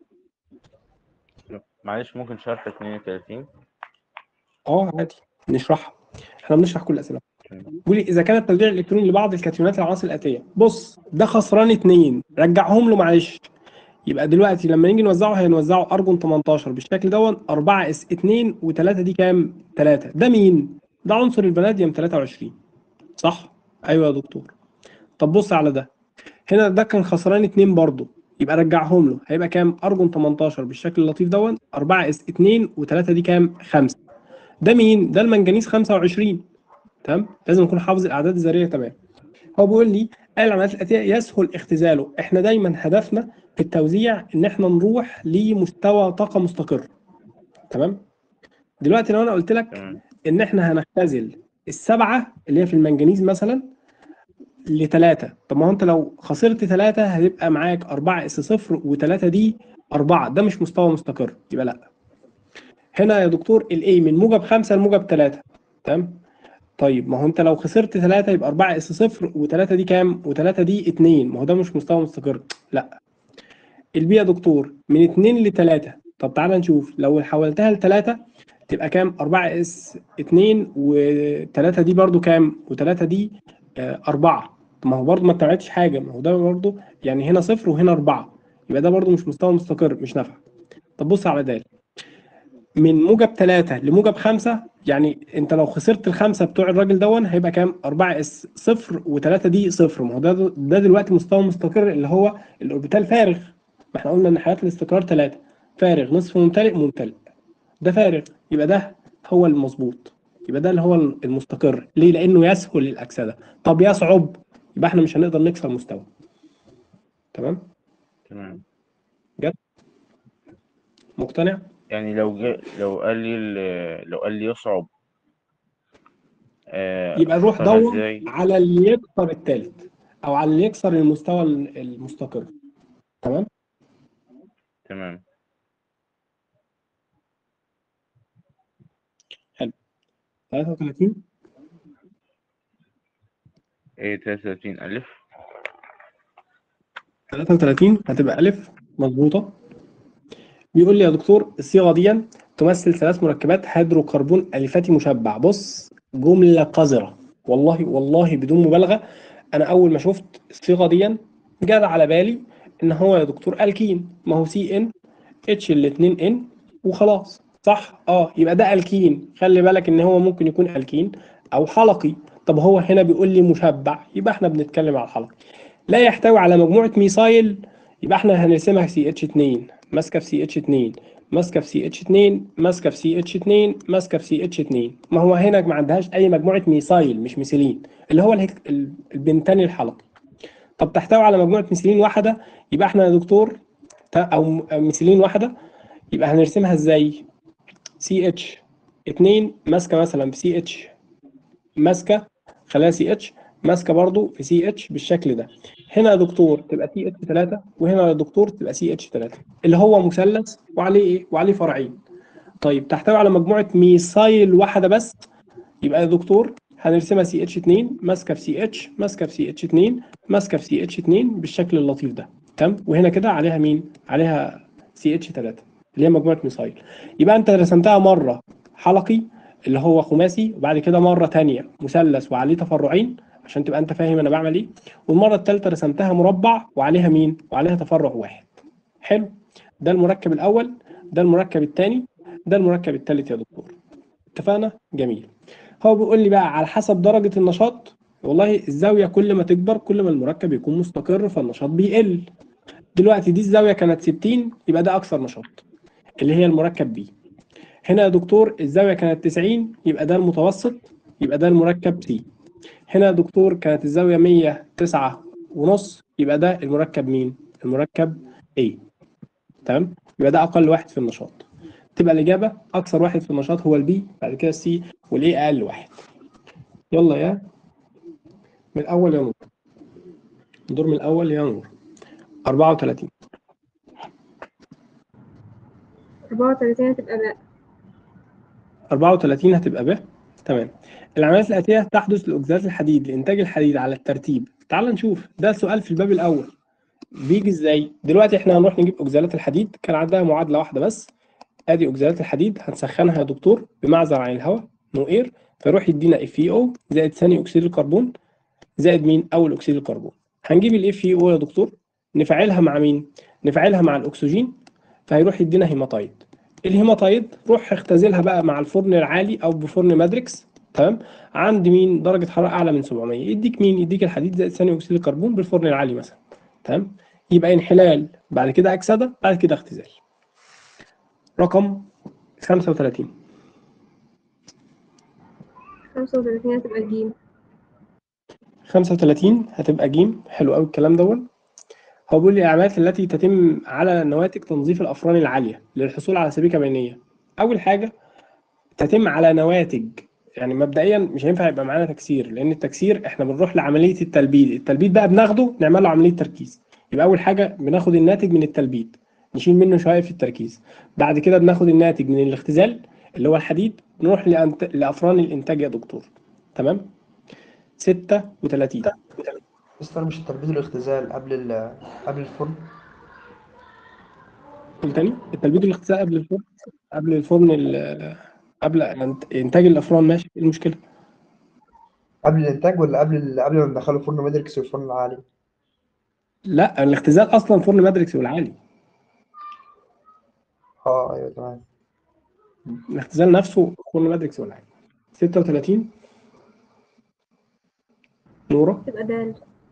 معلش ممكن شرح اتنين وتلاتين اه عادي نشرحها احنا بنشرح كل الاسئله بيقول لي اذا كان التوزيع الالكتروني لبعض الكاتيونات العناصر الاتيه بص ده خسران اتنين رجعهم له معلش يبقى دلوقتي لما نيجي نوزعه هنوزعه ارجون 18 بالشكل دون 4 اس 2 و3 دي كام 3 ده مين ده عنصر الفاناديوم 23 صح ايوه يا دكتور طب بص على ده هنا ده كان خسران اتنين برضه يبقى رجعهم له هيبقى كام ارجون 18 بالشكل اللطيف دون 4 اس 2 و3 دي كام 5 ده مين ده المنجنيز 25 تمام لازم اكون حافظ الاعداد الذريه تمام هو بيقول لي قال العمليات الاتيه يسهل اختزاله احنا دايما هدفنا في التوزيع ان احنا نروح لمستوى طاقه مستقر تمام دلوقتي لو انا قلت لك تمام ان احنا هنختزل السبعه اللي هي في المنجنيز مثلا لثلاثه طب ما هو انت لو خسرت ثلاثه هتبقى معاك 4 اس صفر وثلاثه دي أربعة ده مش مستوى مستقر يبقى لا هنا يا دكتور الاي من موجب خمسة لموجب ثلاثة تمام طيب ما هو انت لو خسرت ثلاثة يبقى 4 اس صفر وثلاثة دي كام وثلاثة دي اتنين ما هو ده مش مستوى مستقر لا البي يا دكتور من اتنين لثلاثة طب تعالى نشوف لو حولتها لثلاثة تبقى كام 4 اس 2 و3 دي برضو كام و3 دي آه، أربعة طب ما هو برضو ما اتبعتش حاجة ما هو ده برضو يعني هنا صفر وهنا أربعة يبقى ده برضو مش مستوى مستقر مش نافع طب بص على ده من موجب 3 لموجب 5 يعني انت لو خسرت الخمسه بتوع الراجل دون هيبقى كام 4 اس صفر و3 دي صفر ما هو ده ده دلوقتي مستوى مستقر اللي هو الاوربيتال فارغ ما احنا قلنا ان حالات الاستقرار 3 فارغ نصف ممتلئ ممتلئ ده فارغ يبقى ده هو المظبوط يبقى ده اللي هو المستقر ليه لانه يسهل الاكسده طب يصعب يبقى احنا مش هنقدر نكسر مستوى تمام تمام مقتنع يعني لو جا لو قال لي ال- لو قال لي يصعب آه، يبقى نروح أختارها دور ازاي على اللي يكسر الثالث او على اللي يكسر المستوى المستقر تمام تمام 33 ايه 33 ألف 33 هتبقى ألف مظبوطة بيقول لي يا دكتور الصيغة دي تمثل ثلاث مركبات هيدروكربون ألفاتي مشبع بص جملة قذرة والله والله بدون مبالغة أنا أول ما شفت الصيغة دي جاد على بالي إن هو يا دكتور ألكين ما هو سي إن اتش الاتنين إن وخلاص صح اه يبقى ده ألكين خلي بالك إن هو ممكن يكون ألكين أو حلقي طب هو هنا بيقول لي مشبع يبقى احنا بنتكلم على الحلقي لا يحتوي على مجموعة ميثايل يبقى احنا هنرسمها سي اتش 2 ماسكه في سي اتش 2 ماسكه في سي اتش 2 ماسكه في سي اتش 2 ماسكه في سي اتش 2 ما هو هنا ما عندهاش اي مجموعه ميثايل مش ميثيلين اللي هو الهك- ال- البنتاني الحلقي طب تحتوي على مجموعه ميثيلين واحده يبقى احنا يا دكتور ت- او م- ميثيلين واحده يبقى هنرسمها ازاي سي اتش 2 ماسكه مثلا في سي اتش ماسكه خليها سي اتش ماسكه برضو في سي اتش بالشكل ده هنا يا دكتور تبقى سي اتش 3 وهنا يا دكتور تبقى سي اتش 3 اللي هو مثلث وعليه ايه وعليه فرعين طيب تحتوي على مجموعه ميثايل واحده بس يبقى يا دكتور هنرسمها سي اتش 2 ماسكه في سي اتش ماسكه في سي اتش 2 ماسكه في سي اتش 2 بالشكل اللطيف ده تمام وهنا كده عليها مين عليها سي اتش 3 اللي هي مجموعه ميثايل يبقى انت رسمتها مره حلقي اللي هو خماسي وبعد كده مره تانية مثلث وعليه تفرعين عشان تبقى انت فاهم انا بعمل ايه والمره الثالثه رسمتها مربع وعليها مين وعليها تفرع واحد حلو ده المركب الاول ده المركب الثاني ده المركب الثالث يا دكتور اتفقنا جميل هو بيقول لي بقى على حسب درجه النشاط والله الزاويه كل ما تكبر كل ما المركب يكون مستقر فالنشاط بيقل دلوقتي دي الزاويه كانت 60 يبقى ده اكثر نشاط اللي هي المركب بي هنا يا دكتور الزاويه كانت 90 يبقى ده المتوسط يبقى ده المركب سي هنا يا دكتور كانت الزاويه 109 ونص يبقى ده المركب مين المركب A تمام يبقى ده اقل واحد في النشاط تبقى الاجابه اكثر واحد في النشاط هو البي بعد كده السي والاي اقل واحد يلا يا من الاول يا نور دور من الاول يا نور 34 أربعة وتلاتين هتبقى باء 34 هتبقى ب تمام العمليات الآتية تحدث لأجزاء الحديد لإنتاج الحديد على الترتيب تعال نشوف ده سؤال في الباب الأول بيجي إزاي دلوقتي إحنا هنروح نجيب أجزالات الحديد كان عندها معادلة واحدة بس أدي أجزالات الحديد هنسخنها يا دكتور بمعزل عن الهواء نو اير فيروح يدينا اف اي او زائد ثاني أكسيد الكربون زائد مين أول أكسيد الكربون هنجيب الاف اي او يا دكتور نفعلها مع مين نفعلها مع الأكسجين فهيروح يدينا هيماتايد الهيماتايد روح اختزلها بقى مع الفرن العالي او بفرن ماتريكس تمام عند مين درجه حراره اعلى من 700 يديك مين يديك الحديد زائد ثاني اكسيد الكربون بالفرن العالي مثلا تمام يبقى انحلال بعد كده اكسده بعد كده اختزال رقم 35 خمسة وتلاتين هتبقى جيم 35 هتبقى جيم حلو قوي الكلام دوت هو بيقول لي العمليات التي تتم على نواتج تنظيف الافران العاليه للحصول على سبيكه بينيه اول حاجه تتم على نواتج يعني مبدئيا مش هينفع يبقى معانا تكسير لان التكسير احنا بنروح لعمليه التلبيد التلبيد بقى بناخده نعمل له عمليه تركيز يبقى اول حاجه بناخد الناتج من التلبيد نشيل منه شويه في التركيز بعد كده بناخد الناتج من الاختزال اللي هو الحديد نروح لأنت... لافران الانتاج يا دكتور تمام 36 مستر مش التلبيد والاختزال قبل ال قبل الفرن قول تاني التلبيد والاختزال قبل الفرن قبل الفرن ال- قبل انتاج الافران ماشي ايه المشكله قبل الانتاج ولا قبل ال... قبل ما ندخله فرن ماتريكس والفرن العالي لا الاختزال اصلا فرن ماتريكس والعالي اه ايوه تمام الاختزال نفسه فرن ماتريكس والعالي 36 نوره هتبقى دال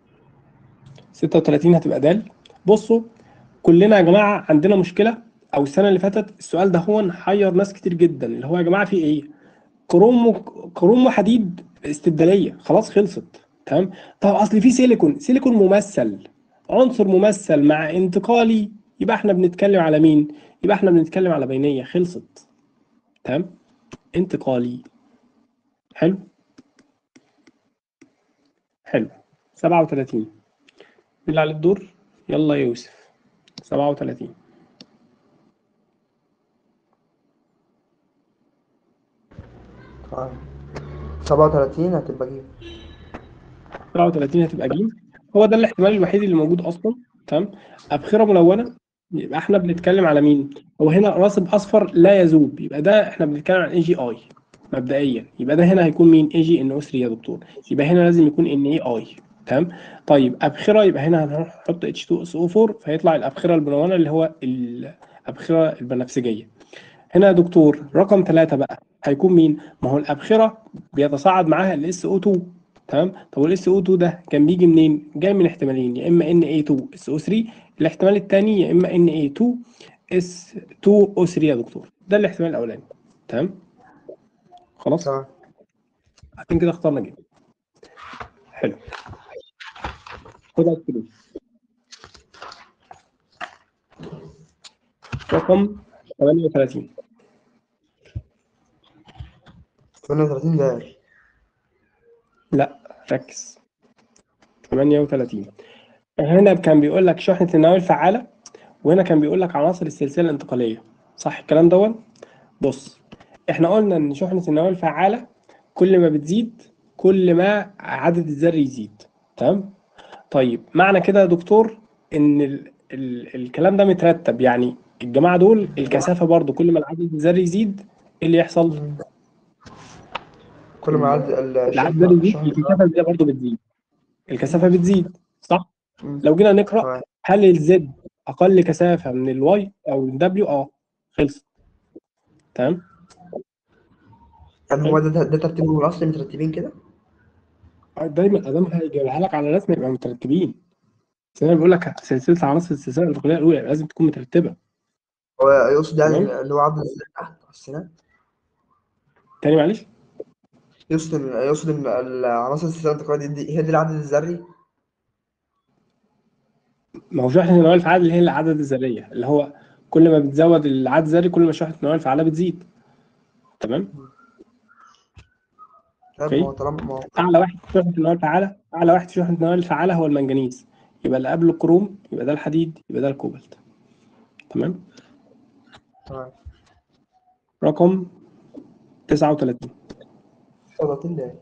36 هتبقى دال بصوا كلنا يا جماعه عندنا مشكله او السنه اللي فاتت السؤال ده هو حير ناس كتير جدا اللي هو يا جماعه في ايه كروم و- كروم وحديد استبداليه خلاص خلصت تمام طب اصل في سيليكون سيليكون ممثل عنصر ممثل مع انتقالي يبقى احنا بنتكلم على مين يبقى احنا بنتكلم على بينيه خلصت تمام انتقالي حلو حلو 37 مين اللي على الدور يلا يا يوسف 37 تمام 37 هتبقى جيم 37 هتبقى جيم هو ده الاحتمال الوحيد اللي موجود اصلا تمام ابخره ملونه يبقى احنا بنتكلم على مين هو هنا راسب اصفر لا يذوب يبقى ده احنا بنتكلم عن اي جي اي مبدئيا يبقى ده هنا هيكون مين اي جي ان او 3 يا دكتور يبقى هنا لازم يكون ان اي اي تمام طيب ابخره يبقى هنا هنحط اتش 2 اس او 4 فيطلع الابخره البنوانه اللي هو الابخره البنفسجيه هنا يا دكتور رقم ثلاثة بقى هيكون مين؟ ما هو الأبخرة بيتصاعد معاها ال SO2 تمام؟ طب وال SO2 ده كان بيجي منين؟ جاي من احتمالين يا إما Na2 SO3 الاحتمال الثاني يا إما Na2 S2O3 يا دكتور ده الاحتمال الأولاني تمام؟ خلاص؟ تمام عشان كده اخترنا جيم حلو خد على الفلوس رقم 38 38 دال لا ركز 38 هنا كان بيقول لك شحنة النواة الفعالة وهنا كان بيقول لك عناصر السلسلة الانتقالية صح الكلام دون بص احنا قلنا ان شحنة النواة الفعالة كل ما بتزيد كل ما عدد الذري يزيد تمام طيب معنى كده يا دكتور ان ال ال الكلام ده مترتب يعني الجماعة دول الكثافة برضو كل ما العدد الذري يزيد ايه اللي يحصل؟ كل ما عدد ال- العدد الشحنة الذري يزيد الشحنة الكثافة دي برضو بتزيد الكثافه بتزيد صح مم. لو جينا نقرا تمام. هل الزد اقل كثافه من الواي او الدبليو اه خلص تمام يعني هو ده ده, ده ترتيبهم الاصلي مترتبين كده دايما ادام هيجيبها لك على رسم يبقى مترتبين بس انا بقول لك سلسله عناصر السلسله الانتقاليه الاولى يبقى لازم تكون مترتبه هو يقصد يعني تمام. اللي هو عدد الزر تحت على السنة تاني معلش يقصد إن- يقصد ان العناصر السلسلة الانتقالية دي, دي هي دي العدد الذري ما هو شحنه النواه الفعال اللي هي العدد الذريه اللي هو كل ما بتزود العدد الذري كل ما شحنه النواه الفعاله بتزيد تمام طيب أوكي. ما هو طالما ما هو اعلى واحد في شحنه النواه الفعاله اعلى واحد في شحنه النواه الفعاله هو المنجنيز يبقى اللي قبله الكروم يبقى ده الحديد يبقى ده الكوبالت تمام تمام رقم 39 30 دقايق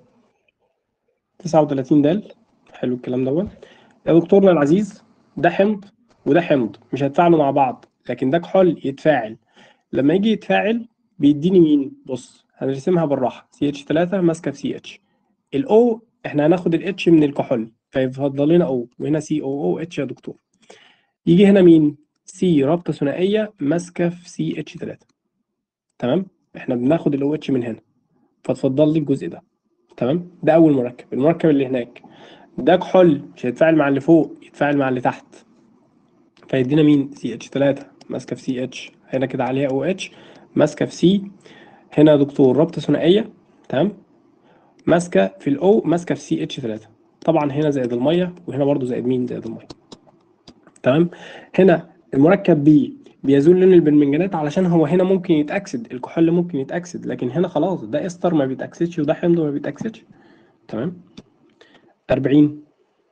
39 دال حلو الكلام دوت يا دكتورنا العزيز ده حمض وده حمض مش هيتفاعلوا مع بعض لكن ده كحول يتفاعل لما يجي يتفاعل بيديني مين بص هنرسمها بالراحه سي اتش 3 ماسكه في سي اتش الاو احنا هناخد الاتش من الكحول فيفضل لنا او وهنا سي او او اتش يا دكتور يجي هنا مين سي رابطه ثنائيه ماسكه في سي اتش 3 تمام احنا بناخد الاو اتش من هنا فتفضل لي الجزء ده تمام ده اول مركب المركب اللي هناك ده كحول مش هيتفاعل مع اللي فوق يتفاعل مع اللي تحت فيدينا مين سي اتش 3 ماسكه في سي اتش هنا كده عليها او اتش ماسكه في سي هنا يا دكتور رابطه ثنائيه تمام ماسكه في الاو ماسكه في سي اتش 3 طبعا هنا زائد الميه وهنا برضو زائد مين زائد الميه تمام هنا المركب بي بيزول لون البرمنجانات علشان هو هنا ممكن يتاكسد الكحول ممكن يتاكسد لكن هنا خلاص ده استر ما بيتاكسدش وده حمض ما بيتاكسدش تمام 40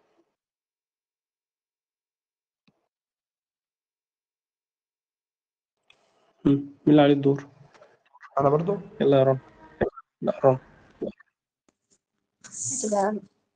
مم. مين اللي عليه الدور انا برضو يلا يا رام لا رام هتبقى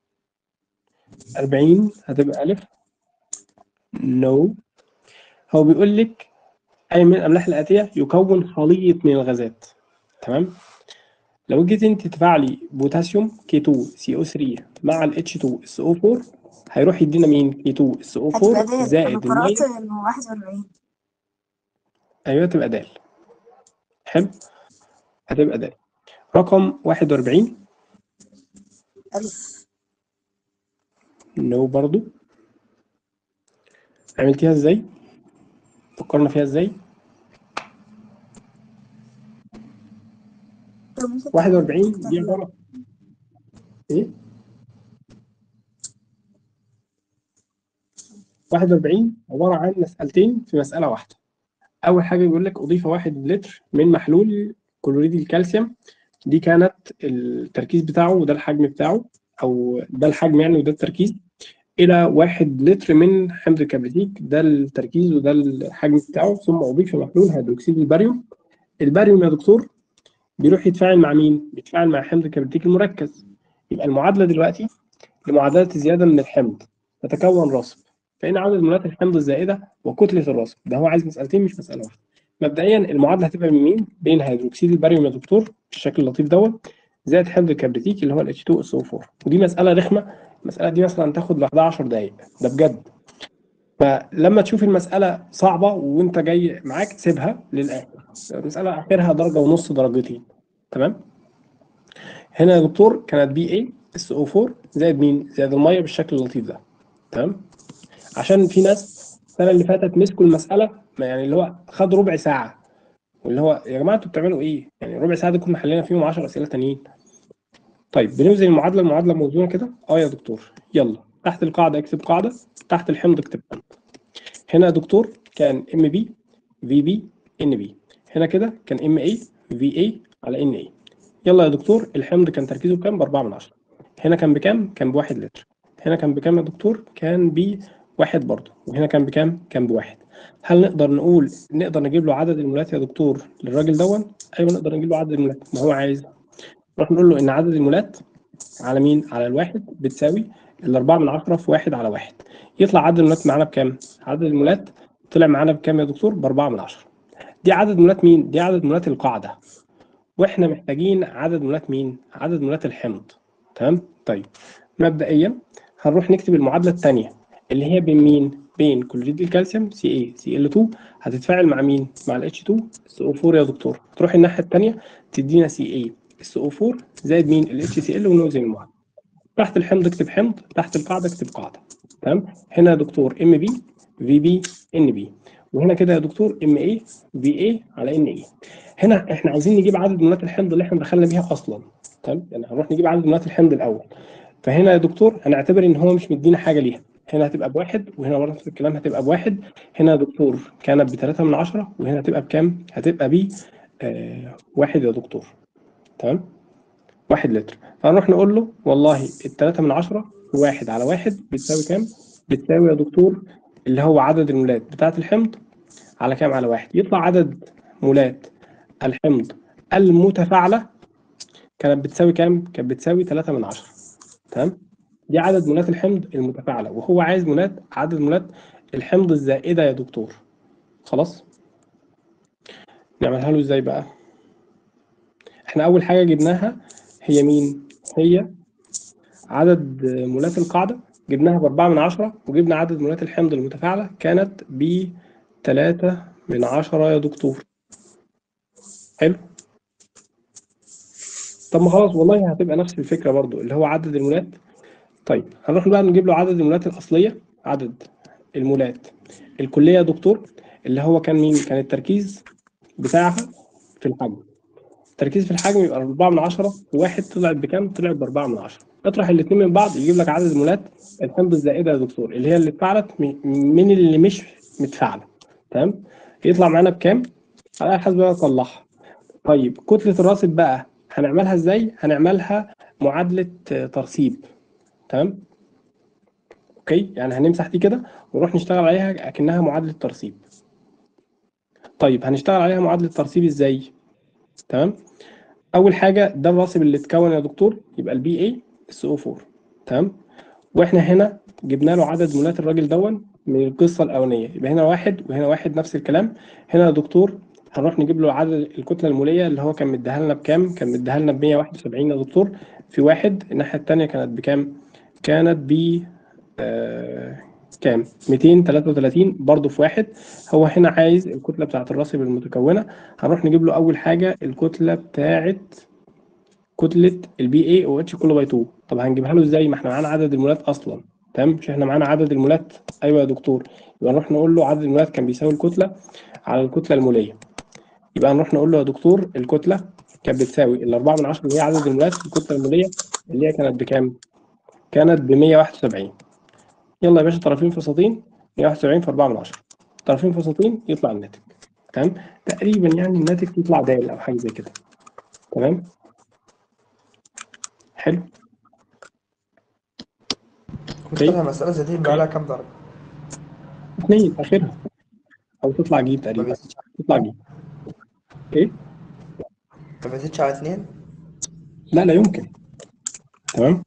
40 هتبقى ألف نو هو بيقول لك أي من الأملاح الآتية يكون خليط من الغازات تمام لو جيت انت تفاعلي بوتاسيوم K2CO3 مع ال H2SO4 هيروح يدينا مين هتبقى K2SO4 دال انا زائد المية قرأت انه 41 ايوه تبقى دال حلو هتبقى دال رقم 41 ألف نو برضو عملتيها ازاي فكرنا فيها ازاي طب ممكن 41 تكتب دي عبارة ايه 41 عبارة عن مسألتين في مسألة واحدة أول حاجة بيقول لك أضيف واحد لتر من محلول كلوريد الكالسيوم دي كانت التركيز بتاعه وده الحجم بتاعه أو ده الحجم يعني وده التركيز إلى واحد لتر من حمض الكبريتيك ده التركيز وده الحجم بتاعه ثم أضيف محلول هيدروكسيد الباريوم الباريوم يا دكتور بيروح يتفاعل مع مين؟ بيتفاعل مع حمض الكبريتيك المركز يبقى المعادلة دلوقتي لمعادلة الزيادة من الحمض تتكون راسب فإن عدد مولات الحمض الزائدة وكتلة الراسب ده هو عايز مسألتين مش مسألة واحدة مبدئيا المعادلة هتبقى من مين؟ بين هيدروكسيد الباريوم يا دكتور بالشكل اللطيف دوت زائد حمض الكبريتيك اللي هو ال H2SO4 ودي مسألة رخمة المسألة دي مثلا تاخد لوحدها 10 دقايق ده بجد فلما تشوف المسألة صعبة وانت جاي معاك سيبها للآخر المسألة آخرها درجة ونص درجتين تمام هنا يا دكتور كانت بي اي اس او 4 زائد مين؟ زائد المية بالشكل اللطيف ده تمام عشان في ناس السنة اللي فاتت مسكوا المسألة ما يعني اللي هو خد ربع ساعة واللي هو يا جماعة انتوا بتعملوا ايه؟ يعني ربع ساعة دي كنا حلينا فيهم 10 أسئلة تانيين طيب بنوزن المعادلة المعادلة موزونة كده اه يا دكتور يلا تحت القاعدة اكتب قاعدة تحت الحمض اكتب حمض هنا يا دكتور كان ام بي في بي ان بي هنا كده كان ام اي في اي على ان اي يلا يا دكتور الحمض كان تركيزه بكام؟ ب 4 من 10 هنا كان بكام؟ كان بواحد لتر هنا كان بكام يا دكتور؟ كان بواحد برضه وهنا كان بكام؟ كان بواحد هل نقدر نقول نقدر نجيب له عدد المولات يا دكتور للراجل دون؟ ايوه نقدر نجيب له عدد المولات ما هو عايز نروح نقول له ان عدد المولات على مين؟ على الواحد بتساوي الأربعة من عشرة في واحد على واحد يطلع عدد المولات معانا بكام؟ عدد المولات طلع معانا بكام يا دكتور؟ بأربعة من عشرة دي عدد مولات مين؟ دي عدد مولات القاعدة واحنا محتاجين عدد مولات مين؟ عدد مولات الحمض تمام؟ طيب مبدئيا هنروح نكتب المعادله الثانيه اللي هي بين مين بين كلوريد الكالسيوم سي اي سي ال 2 هتتفاعل مع مين مع الاتش 2 اس او 4 يا دكتور تروح الناحيه الثانيه تدينا سي اي اس او 4 زائد مين الاتش سي ال ونوزن المعادله تحت الحمض اكتب حمض تحت القاعده اكتب قاعده تمام هنا يا دكتور ام بي في بي ان بي وهنا كده يا دكتور ام اي في اي على ان اي هنا احنا عايزين نجيب عدد مولات الحمض اللي احنا دخلنا بيها اصلا تمام يعني هنروح نجيب عدد مولات الحمض الاول فهنا يا دكتور هنعتبر ان هو مش مدينا حاجه ليها هنا هتبقى بواحد وهنا برضه نفس الكلام هتبقى بواحد هنا يا دكتور كانت بتلاتة من عشرة وهنا هتبقى بكام؟ هتبقى ب آه واحد يا دكتور تمام؟ واحد لتر فهنروح نقول له والله التلاتة من عشرة واحد على واحد بتساوي كام؟ بتساوي يا دكتور اللي هو عدد المولات بتاعة الحمض على كام على واحد يطلع عدد مولات الحمض المتفاعلة كانت بتساوي كام؟ كانت بتساوي تلاتة من عشرة تمام؟ دي عدد مولات الحمض المتفاعلة وهو عايز مولات عدد مولات الحمض الزائدة يا دكتور خلاص نعملها له ازاي بقى احنا اول حاجة جبناها هي مين هي عدد مولات القاعدة جبناها بأربعة من عشرة وجبنا عدد مولات الحمض المتفاعلة كانت بتلاتة من عشرة يا دكتور حلو طب ما خلاص والله هتبقى نفس الفكرة برضو اللي هو عدد المولات طيب هنروح بقى نجيب له عدد المولات الأصلية عدد المولات الكلية يا دكتور اللي هو كان مين؟ كان التركيز بتاعها في الحجم التركيز في الحجم يبقى 4 من 10 وواحد طلعت بكام؟ طلعت ب 4 من 10 اطرح الاثنين من بعض يجيب لك عدد مولات الحمض الزائدة يا دكتور اللي هي اللي اتفعلت م- من اللي مش متفاعلة تمام؟ يطلع معانا بكام؟ على حسب بقى اطلعها طيب كتلة الراسب بقى هنعملها ازاي؟ هنعملها معادلة آه، ترسيب تمام اوكي يعني هنمسح دي كده ونروح نشتغل عليها اكنها معادله ترسيب طيب هنشتغل عليها معادله ترسيب ازاي تمام اول حاجه ده الراسب اللي اتكون يا دكتور يبقى البي اي اس او 4 تمام واحنا هنا جبنا له عدد مولات الراجل دون من القصه الاولانيه يبقى هنا واحد وهنا واحد نفس الكلام هنا يا دكتور هنروح نجيب له عدد الكتله الموليه اللي هو كان مديها لنا بكام كان مديها لنا ب 171 يا دكتور في واحد الناحيه الثانيه كانت بكام كانت ب آه كام 233 برضه في واحد هو هنا عايز الكتله بتاعه الراسب المتكونه هنروح نجيب له اول حاجه الكتله بتاعه كتله البي اي او اتش كله باي 2 طب هنجيبها له ازاي ما احنا معانا عدد المولات اصلا تمام مش احنا معانا عدد المولات ايوه يا دكتور يبقى نروح نقول له عدد المولات كان بيساوي الكتله على الكتله الموليه يبقى نروح نقول له يا دكتور الكتله كانت بتساوي الأربعة من عشرة اللي هي عدد المولات في الكتله الموليه اللي هي كانت بكام؟ كانت ب 171 يلا يا باشا طرفين في سطين 171 في 4 من 10 طرفين في سطين يطلع الناتج تمام تقريبا يعني الناتج يطلع دال او حاجه زي كده تمام حلو مستنى المسألة زي دي بقى لها كام درجة؟ اثنين اخرها او تطلع جيب ما تقريبا بيزيدش تطلع جيب ايه ما بيزيدش على اتنين؟ لا لا يمكن تمام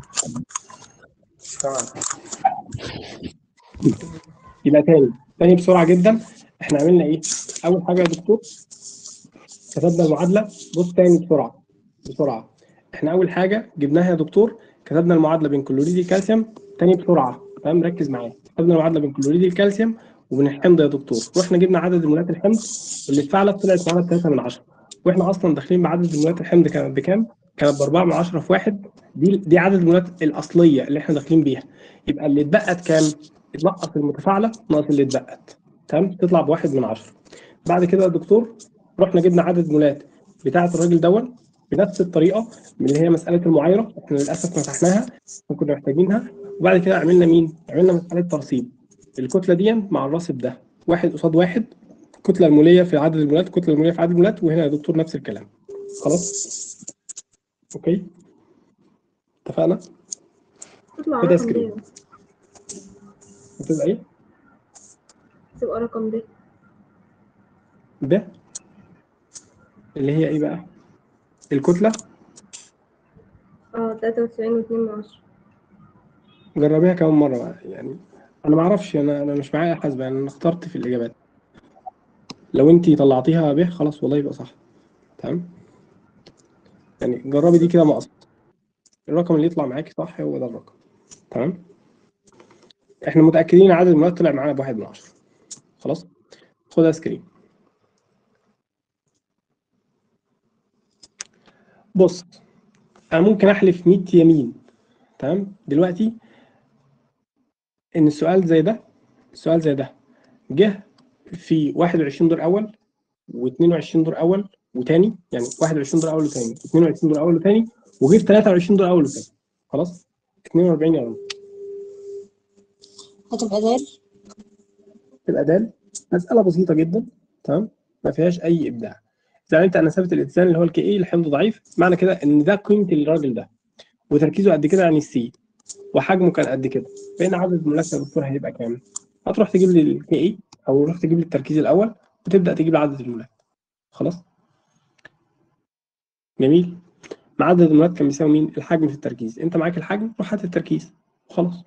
تمام يبقى تاني تاني بسرعه جدا احنا عملنا ايه اول حاجه يا دكتور كتبنا المعادله بص تاني بسرعه بسرعه احنا اول حاجه جبناها يا دكتور كتبنا المعادله بين كلوريد الكالسيوم تاني بسرعه تمام ركز معايا كتبنا المعادله بين كلوريد الكالسيوم وبين الحمض يا دكتور رحنا جبنا عدد مولات الحمض اللي اتفعلت طلعت معانا 3 من 10 واحنا اصلا داخلين بعدد مولات الحمض كانت بكام؟ كانت ب 4 من 10 في واحد دي دي عدد المولات الاصليه اللي احنا داخلين بيها يبقى اللي اتبقت كام؟ نقص المتفاعله ناقص اللي اتبقت تمام تطلع بواحد من عشرة بعد كده يا دكتور رحنا جبنا عدد مولات بتاعه الراجل دون بنفس الطريقه من اللي هي مساله المعايره احنا للاسف مسحناها وكنا محتاجينها وبعد كده عملنا مين؟ عملنا مساله ترسيب الكتله دي مع الراسب ده واحد قصاد واحد الكتله الموليه في عدد المولات الكتله الموليه في عدد المولات وهنا يا دكتور نفس الكلام خلاص اوكي اتفقنا تطلع كده رقم سكرين. دي هتبقى ايه؟ تبقى رقم دي ب اللي هي ايه بقى؟ الكتله اه تلاتة وتسعين واتنين من عشرة جربيها كمان مرة بقى يعني أنا ما أعرفش أنا أنا مش معايا حاسبة يعني أنا اخترت في الإجابات لو أنتي طلعتيها به خلاص والله يبقى صح تمام يعني جربي دي كده مقص الرقم اللي يطلع معاكي صح هو ده الرقم تمام احنا متاكدين عدد المولات طلع معانا بواحد من عشرة خلاص خدها سكرين بص انا ممكن احلف 100 يمين تمام دلوقتي ان السؤال زي ده السؤال زي ده جه في 21 دور اول و22 دور اول وتاني يعني 21 دور اول وتاني 22 دور اول وتاني وجه في 23 دور اول وتاني خلاص 42 يا رب هتبقى دال تبقى دال مساله بسيطه جدا تمام ما فيهاش اي ابداع اذا انت نسبه الاتزان اللي هو الكي اي الحمض ضعيف معنى كده ان ده قيمه الراجل ده وتركيزه قد كده يعني السي وحجمه كان قد كده فان عدد المولات يا دكتور هيبقى كام؟ هتروح تجيب لي الكي اي او تروح تجيب لي التركيز الاول وتبدا تجيب لي عدد المولات خلاص جميل مع عدد المولات كان بيساوي مين؟ الحجم في التركيز انت معاك الحجم روح هات التركيز وخلاص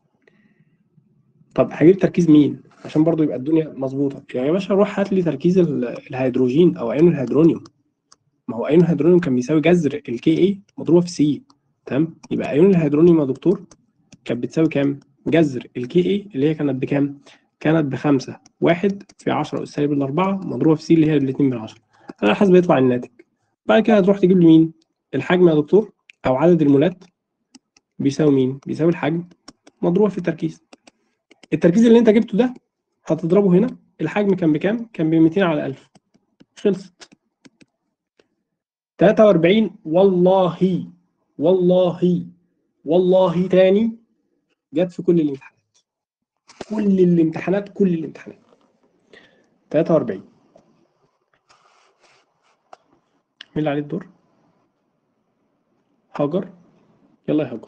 طب هجيب تركيز مين؟ عشان برضو يبقى الدنيا مظبوطه يعني يا باشا روح هات لي تركيز ال- الهيدروجين او ايون الهيدرونيوم ما هو ايون الهيدرونيوم كان بيساوي جذر الكي اي مضروبه في سي تمام يبقى ايون الهيدرونيوم يا دكتور كانت بتساوي كام؟ جذر الكي اي اللي هي كانت بكام؟ كانت بخمسة واحد في 10 أس سالب الأربعة مضروبة في سي اللي هي الاتنين من عشرة على حسب يطلع الناتج بعد كده هتروح تجيب لي مين؟ الحجم يا دكتور أو عدد المولات بيساوي مين؟ بيساوي الحجم مضروبة في التركيز التركيز اللي أنت جبته ده هتضربه هنا الحجم كان بكام؟ كان ب 200 على 1000 خلصت 43 والله والله والله تاني جت في كل الامتحانات كل الامتحانات كل الامتحانات 43 مين اللي عليه الدور؟ هاجر يلا يا هاجر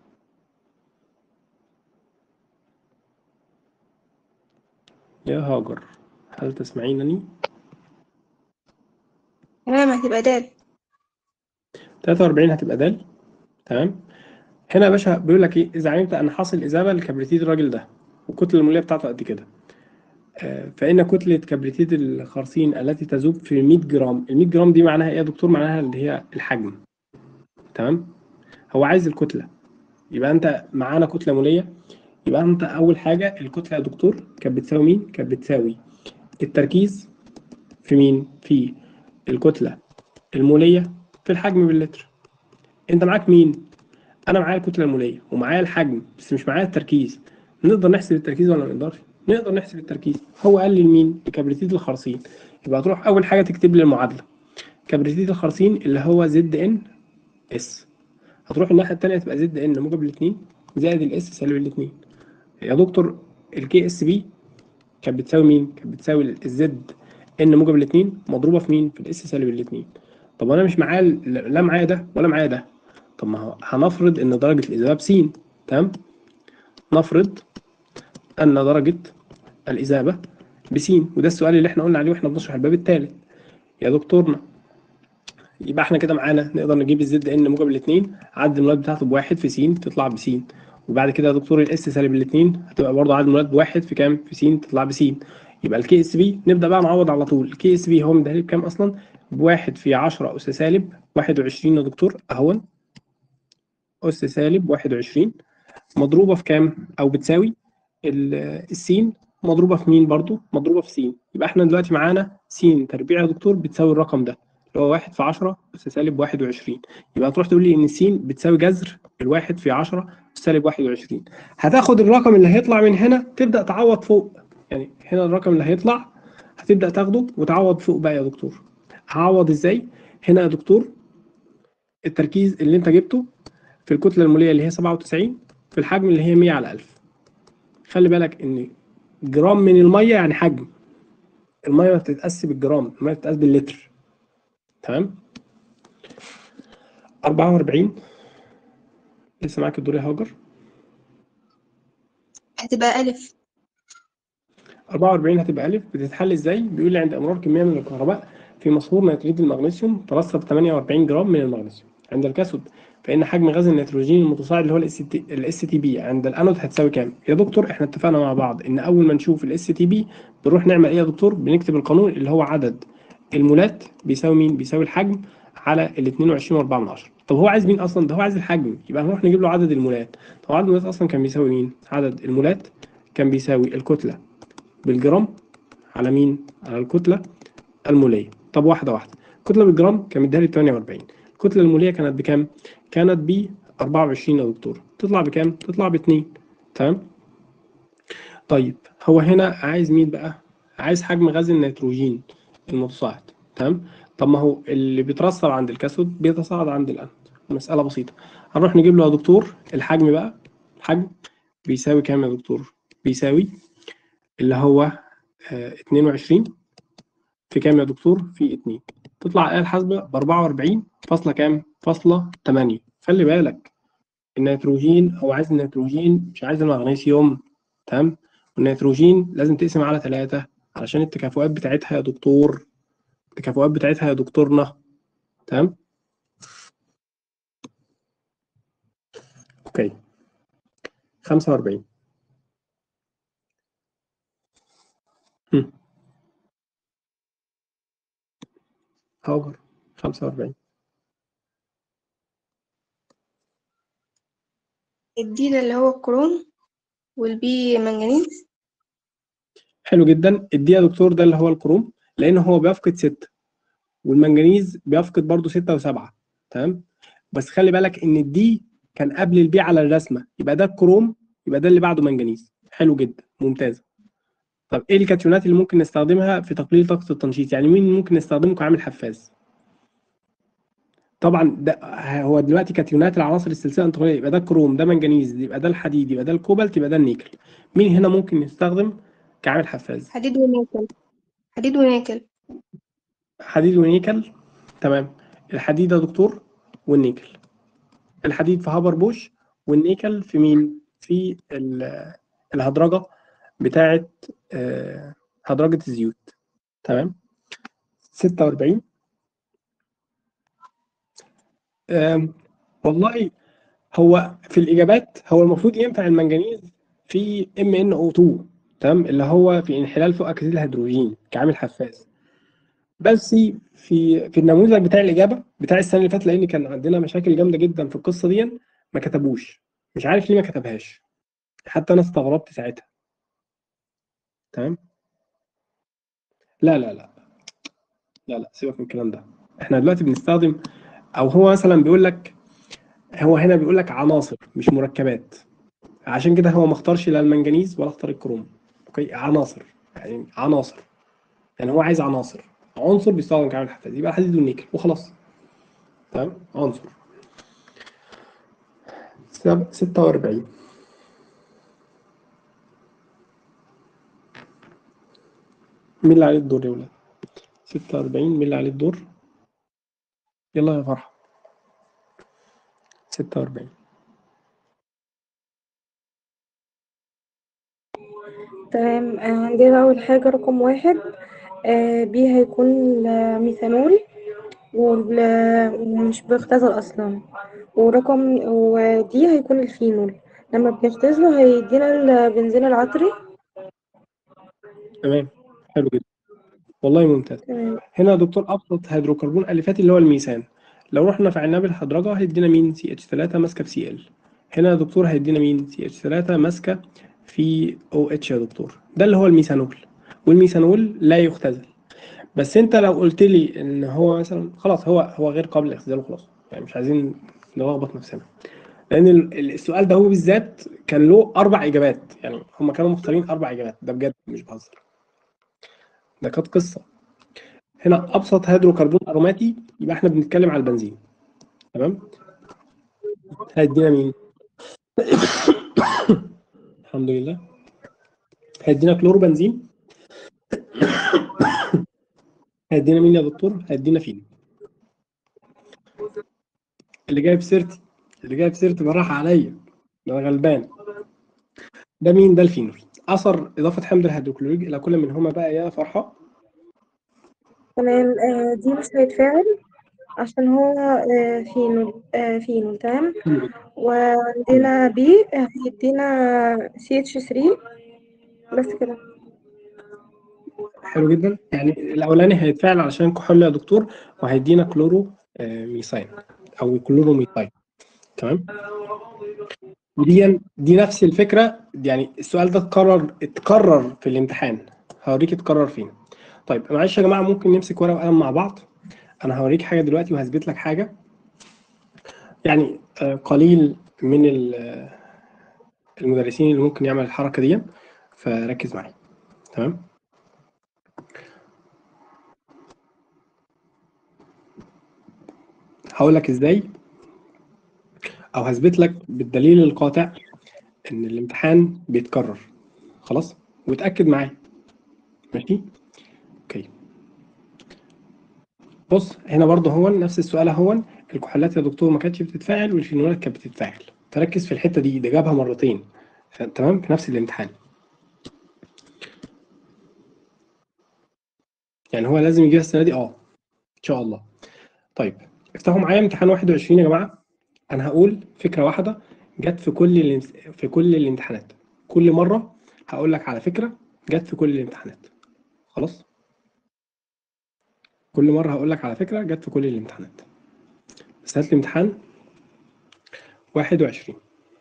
يا هاجر هل تسمعينني؟ تمام هتبقى دال 43 هتبقى دال تمام هنا يا باشا بيقول لك ايه اذا علمت ان حاصل اذابه لكبريتيد الراجل ده والكتله الموليه بتاعته قد كده آه، فان كتله كبريتيد الخرسين التي تذوب في 100 جرام ال 100 جرام دي معناها ايه يا دكتور معناها اللي هي الحجم تمام هو عايز الكتله يبقى انت معانا كتله موليه يبقى انت اول حاجه الكتله يا دكتور كانت بتساوي مين كانت بتساوي التركيز في مين في الكتله الموليه في الحجم باللتر انت معاك مين انا معايا الكتله الموليه ومعايا الحجم بس مش معايا التركيز نقدر نحسب التركيز ولا ما نقدرش نقدر نحسب التركيز هو قال لي لمين لكبريتيد الخرسين يبقى هتروح اول حاجه تكتب لي المعادله كبريتيد الخرسين اللي هو زد ان اس هتروح الناحيه الثانيه تبقى زد ان موجب الاثنين زائد الاس سالب الاثنين يا دكتور الكي اس بي كانت بتساوي مين كانت بتساوي الزد ان موجب الاثنين مضروبه في مين في الاس سالب الاثنين طب انا مش معايا ال- لا معايا ده ولا معايا ده طب ما هو هنفرض ان درجه الاذابه ب تمام نفرض ان درجه الاذابه ب وده السؤال اللي احنا قلنا عليه واحنا بنشرح الباب الثالث يا دكتورنا يبقى احنا كده معانا نقدر نجيب الزد ان موجب الاثنين عدد المولات بتاعته بواحد في س تطلع ب وبعد كده يا دكتور الاس سالب الاثنين هتبقى برضه عدد المولات بواحد في كام في س تطلع ب يبقى الكي اس بي نبدا بقى نعوض على طول الكي اس بي هو مديها بكام اصلا بواحد في 10 اس سالب 21 يا دكتور اهون اس سالب 21 مضروبه في كام او بتساوي ال- السين مضروبه في مين برضو مضروبه في س يبقى احنا دلوقتي معانا س تربيع يا دكتور بتساوي الرقم ده اللي هو 1 في 10 اس سالب 21 يبقى هتروح تقول لي ان س بتساوي جذر الواحد في 10 اس سالب 21 هتاخد الرقم اللي هيطلع من هنا تبدا تعوض فوق يعني هنا الرقم اللي هيطلع هتبدا تاخده وتعوض فوق بقى يا دكتور هعوض ازاي هنا يا دكتور التركيز اللي انت جبته في الكتله الموليه اللي هي 97 في الحجم اللي هي 100 على 1000 خلي بالك ان جرام من الميه يعني حجم الميه ما بتتقاس بالجرام الميه بتتقاس باللتر تمام 44 لسه معاك الدور يا هاجر هتبقى ألف 44 هتبقى ألف بتتحل إزاي؟ بيقول لي عند إمرار كمية من الكهرباء في مصفوف نيتريد المغنيسيوم ترسب 48 جرام من المغنيسيوم عند الكاثود فإن حجم غاز النيتروجين المتصاعد اللي هو الاس تي بي عند الأنود هتساوي كام؟ يا دكتور إحنا اتفقنا مع بعض إن أول ما نشوف الاس تي بي بنروح نعمل إيه يا دكتور؟ بنكتب القانون اللي هو عدد المولات بيساوي مين؟ بيساوي الحجم على ال 22.4 طب هو عايز مين أصلا؟ ده هو عايز الحجم يبقى هنروح نجيب له عدد المولات طب عدد المولات أصلا كان بيساوي مين؟ عدد المولات كان بيساوي الكتلة بالجرام على مين؟ على الكتلة المولية طب واحدة واحدة الكتلة بالجرام كان مديها لي 48 الكتلة المولية كانت بكام؟ كانت ب 24 يا دكتور تطلع بكام؟ تطلع ب 2 تمام؟ طيب هو هنا عايز مين بقى؟ عايز حجم غاز النيتروجين المتصاعد تمام؟ طب ما هو اللي بيترسب عند الكاثود بيتصاعد عند الانود مسألة بسيطة هنروح نجيب له يا دكتور الحجم بقى الحجم بيساوي كام يا دكتور؟ بيساوي اللي هو آه 22 في كام يا دكتور؟ في 2 تطلع الآلة الحاسبة ب 44 فاصلة كام؟ فاصلة 8 خلي بالك النيتروجين هو عايز النيتروجين مش عايز المغنيسيوم تمام؟ والنيتروجين لازم تقسم على 3 علشان التكافؤات بتاعتها يا دكتور التكافؤات بتاعتها يا دكتورنا تمام؟ اوكي 45 هم. هاجر 45 الدي ده اللي هو الكروم والبي منجنيز حلو جدا الدي يا دكتور ده اللي هو الكروم لان هو بيفقد 6 والمنجنيز بيفقد برضو 6 و7 تمام بس خلي بالك ان الدي كان قبل البي على الرسمه يبقى ده الكروم يبقى ده اللي بعده منجنيز حلو جدا ممتاز طب ايه الكاتيونات اللي ممكن نستخدمها في تقليل طاقه التنشيط يعني مين ممكن نستخدمه كعامل حفاز طبعا ده هو دلوقتي كاتيونات العناصر السلسله الانتقاليه يبقى ده الكروم ده منجنيز يبقى ده الحديد يبقى ده الكوبالت يبقى ده النيكل مين هنا ممكن نستخدم كعامل حفاز حديد ونيكل حديد ونيكل حديد ونيكل تمام الحديد يا دكتور والنيكل الحديد في هابر بوش والنيكل في مين في ال- الهدرجه بتاعه آه، هدرجه الزيوت تمام 46 آم، والله هو في الاجابات هو المفروض ينفع المنجنيز في ام ان او 2 تمام اللي هو في انحلال فوق اكسيد الهيدروجين كعامل حفاز بس في في النموذج بتاع الاجابه بتاع السنه اللي فاتت لان كان عندنا مشاكل جامده جدا في القصه دي ما كتبوش مش عارف ليه ما كتبهاش حتى انا استغربت ساعتها تمام لا لا لا لا لا سيبك من الكلام ده احنا دلوقتي بنستخدم او هو مثلا بيقول لك هو هنا بيقول لك عناصر مش مركبات عشان كده هو ما اختارش لا المنجنيز ولا اختار الكروم اوكي عناصر يعني عناصر يعني هو عايز عناصر عنصر بيستخدم كعامل حفاز يبقى الحديد والنيكل وخلاص تمام عنصر سب- 46 مين اللي عليه الدور يا ولاد 46 مين اللي عليه الدور يلا يا فرحة 46 تمام آه، عندنا أول حاجة رقم واحد آه، بي هيكون الميثانول وال- ومش بيختزل أصلا ورقم ودي هيكون الفينول لما بنختزله هيدينا البنزين العطري تمام حلو جدا والله ممتاز تمام هنا يا دكتور ابسط هيدروكربون الفاتي اللي هو الميثان لو رحنا فعلناه بالهدرجه هيدينا مين سي اتش 3 ماسكه في سي ال هنا يا دكتور هيدينا مين سي اتش 3 ماسكه في او اتش يا دكتور ده اللي هو الميثانول والميثانول لا يختزل بس انت لو قلت لي ان هو مثلا خلاص هو هو غير قابل للاختزال وخلاص يعني مش عايزين نلخبط نفسنا لان ال- ال- السؤال ده هو بالذات كان له اربع اجابات يعني هم كانوا مختارين اربع اجابات ده بجد مش بهزر ده كانت قصه هنا ابسط هيدروكربون اروماتي يبقى احنا بنتكلم على البنزين تمام هيدينا مين الحمد لله هيدينا كلورو بنزين هيدينا مين يا دكتور هيدينا فين اللي جايب سيرتي اللي جايب سيرتي براحة عليا ده انا غلبان ده مين ده الفينول اثر اضافه حمض الهيدروكلوريك الى كل منهما بقى يا فرحه تمام آه، دي مش هيتفاعل عشان هو آه، فينول آه، فينول تمام وعندنا بي هيدينا سي اتش 3 بس كده حلو جدا يعني الاولاني هيتفاعل علشان كحول يا دكتور وهيدينا كلورو آه، ميثاين او كلورو ميثاين تمام دي دي نفس الفكره يعني السؤال ده اتكرر اتكرر في الامتحان هوريك اتكرر فين طيب معلش يا جماعه ممكن نمسك ورقه وقلم مع بعض انا هوريك حاجه دلوقتي وهثبت لك حاجه يعني آه، قليل من ال- آه، المدرسين اللي ممكن يعمل الحركه دي فركز معايا تمام هقول لك ازاي او هثبت لك بالدليل القاطع ان الامتحان بيتكرر خلاص وتاكد معايا ماشي اوكي بص هنا برضه هو نفس السؤال هو الكحولات يا دكتور ما كانتش بتتفاعل والفينولات كانت بتتفاعل فركز في الحته دي ده جابها مرتين ف- تمام في نفس الامتحان يعني هو لازم يجيبها السنه دي اه ان شاء الله طيب افتحوا معايا امتحان 21 يا جماعه انا هقول فكره واحده جت في كل الامس- في كل الامتحانات كل مره هقول لك على فكره جت في كل الامتحانات خلاص كل مره هقول لك على فكره جت في كل الامتحانات بس هات لي امتحان 21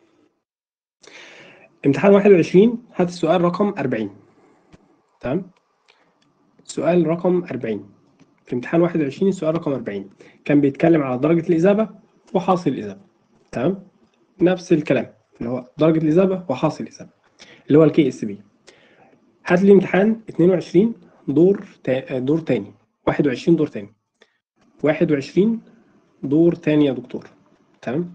امتحان 21 هات السؤال رقم 40 تمام سؤال رقم 40 في امتحان 21 السؤال رقم 40 كان بيتكلم على درجة الإجابة وحاصل الإجابة تمام نفس الكلام اللي هو درجة الإجابة وحاصل الإجابة اللي هو الكي اس بي هات لي امتحان 22 دور تا... دور تاني 21 دور تاني 21 دور تاني يا دكتور تمام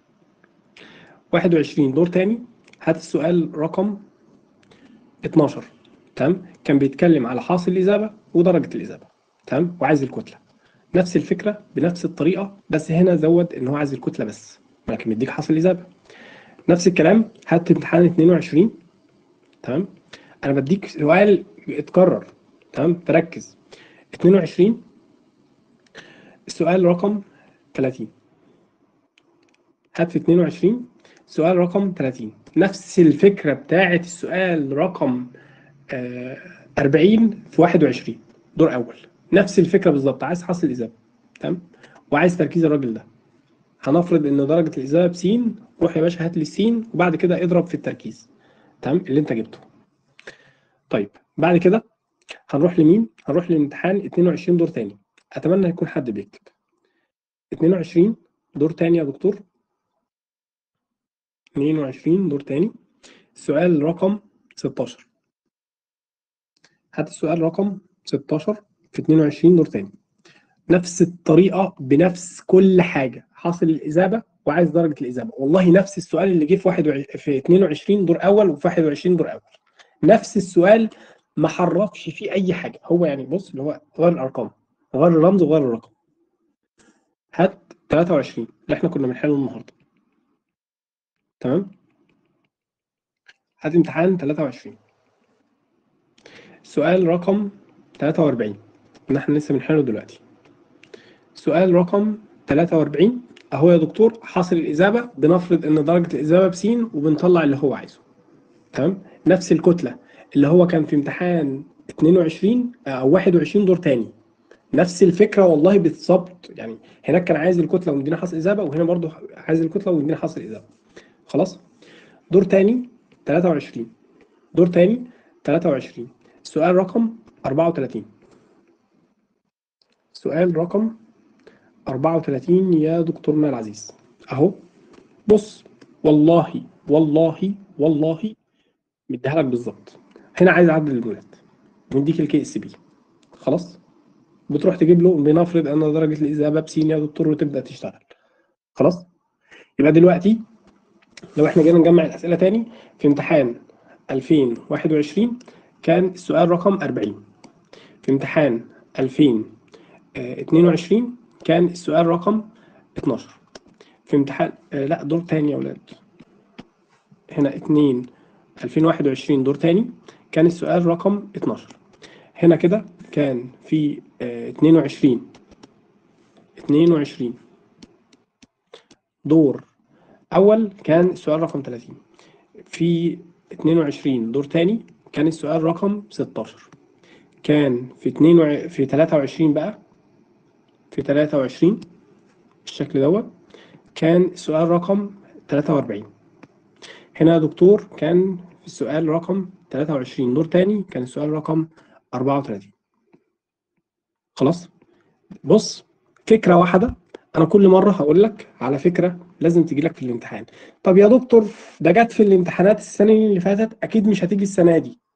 21 دور تاني هات السؤال رقم 12 تمام كان بيتكلم على حاصل الإجابة ودرجة الإجابة تمام وعايز الكتلة نفس الفكرة بنفس الطريقة بس هنا زود إن هو عايز الكتلة بس لكن مديك حاصل الإجابة نفس الكلام هات امتحان 22 تمام أنا بديك سؤال اتكرر تمام تركز 22 السؤال رقم 30 هات في 22 سؤال رقم 30 نفس الفكرة بتاعت السؤال رقم آه 40 في 21 دور أول نفس الفكرة بالظبط عايز حصل الإجابة تمام وعايز تركيز الراجل ده هنفرض إن درجة الإجابة بسين روح يا باشا هات لي السين وبعد كده اضرب في التركيز تمام اللي أنت جبته طيب بعد كده هنروح لمين؟ هنروح للامتحان 22 دور تاني أتمنى يكون حد بيكتب 22 دور تاني يا دكتور 22 دور تاني السؤال رقم 16 هات السؤال رقم 16 في 22 دور تاني نفس الطريقة بنفس كل حاجة حاصل الإجابة وعايز درجة الإجابة والله نفس السؤال اللي جه في 21 في 22 دور أول وفي 21 دور أول نفس السؤال ما حركش فيه أي حاجة هو يعني بص اللي هو غير الأرقام غير الرمز وغير الرقم هات 23 اللي احنا كنا بنحله النهارده تمام هات امتحان 23 سؤال رقم 43 اللي احنا لسه بنحله دلوقتي سؤال رقم 43 اهو يا دكتور حاصل الإجابة بنفرض ان درجة الإجابة بسين وبنطلع اللي هو عايزه تمام نفس الكتلة اللي هو كان في امتحان 22 او 21 دور تاني نفس الفكرة والله بالظبط يعني هناك كان عايز الكتلة ومدينا حاصل إجابة وهنا برضو عايز الكتلة ومدينا حاصل إجابة خلاص دور تاني 23 دور تاني 23 سؤال رقم 34 سؤال رقم 34 يا دكتورنا العزيز اهو بص والله والله والله مديها لك بالظبط هنا عايز عدد الجملات مديك الكي اس بي خلاص بتروح تجيب له بنفرض ان درجه الاجابه بسين يا دكتور وتبدا تشتغل خلاص يبقى دلوقتي لو احنا جينا نجمع الاسئله تاني في امتحان 2021 كان السؤال رقم 40 في امتحان 2022 كان السؤال رقم 12 في امتحان آه لا دور تاني يا ولاد هنا 2 2021 دور تاني كان السؤال رقم 12 هنا كده كان في آه 22 22 دور أول كان السؤال رقم 30 في 22 دور تاني كان السؤال رقم 16 كان في 2 في 23 بقى في 23 بالشكل دوت كان السؤال رقم 43 هنا يا دكتور كان في السؤال رقم 23 دور تاني كان السؤال رقم 34 خلاص بص فكرة واحدة أنا كل مرة هقول لك على فكرة لازم تجي لك في الامتحان طب يا دكتور ده جت في الامتحانات السنة اللي فاتت أكيد مش هتيجي السنة دي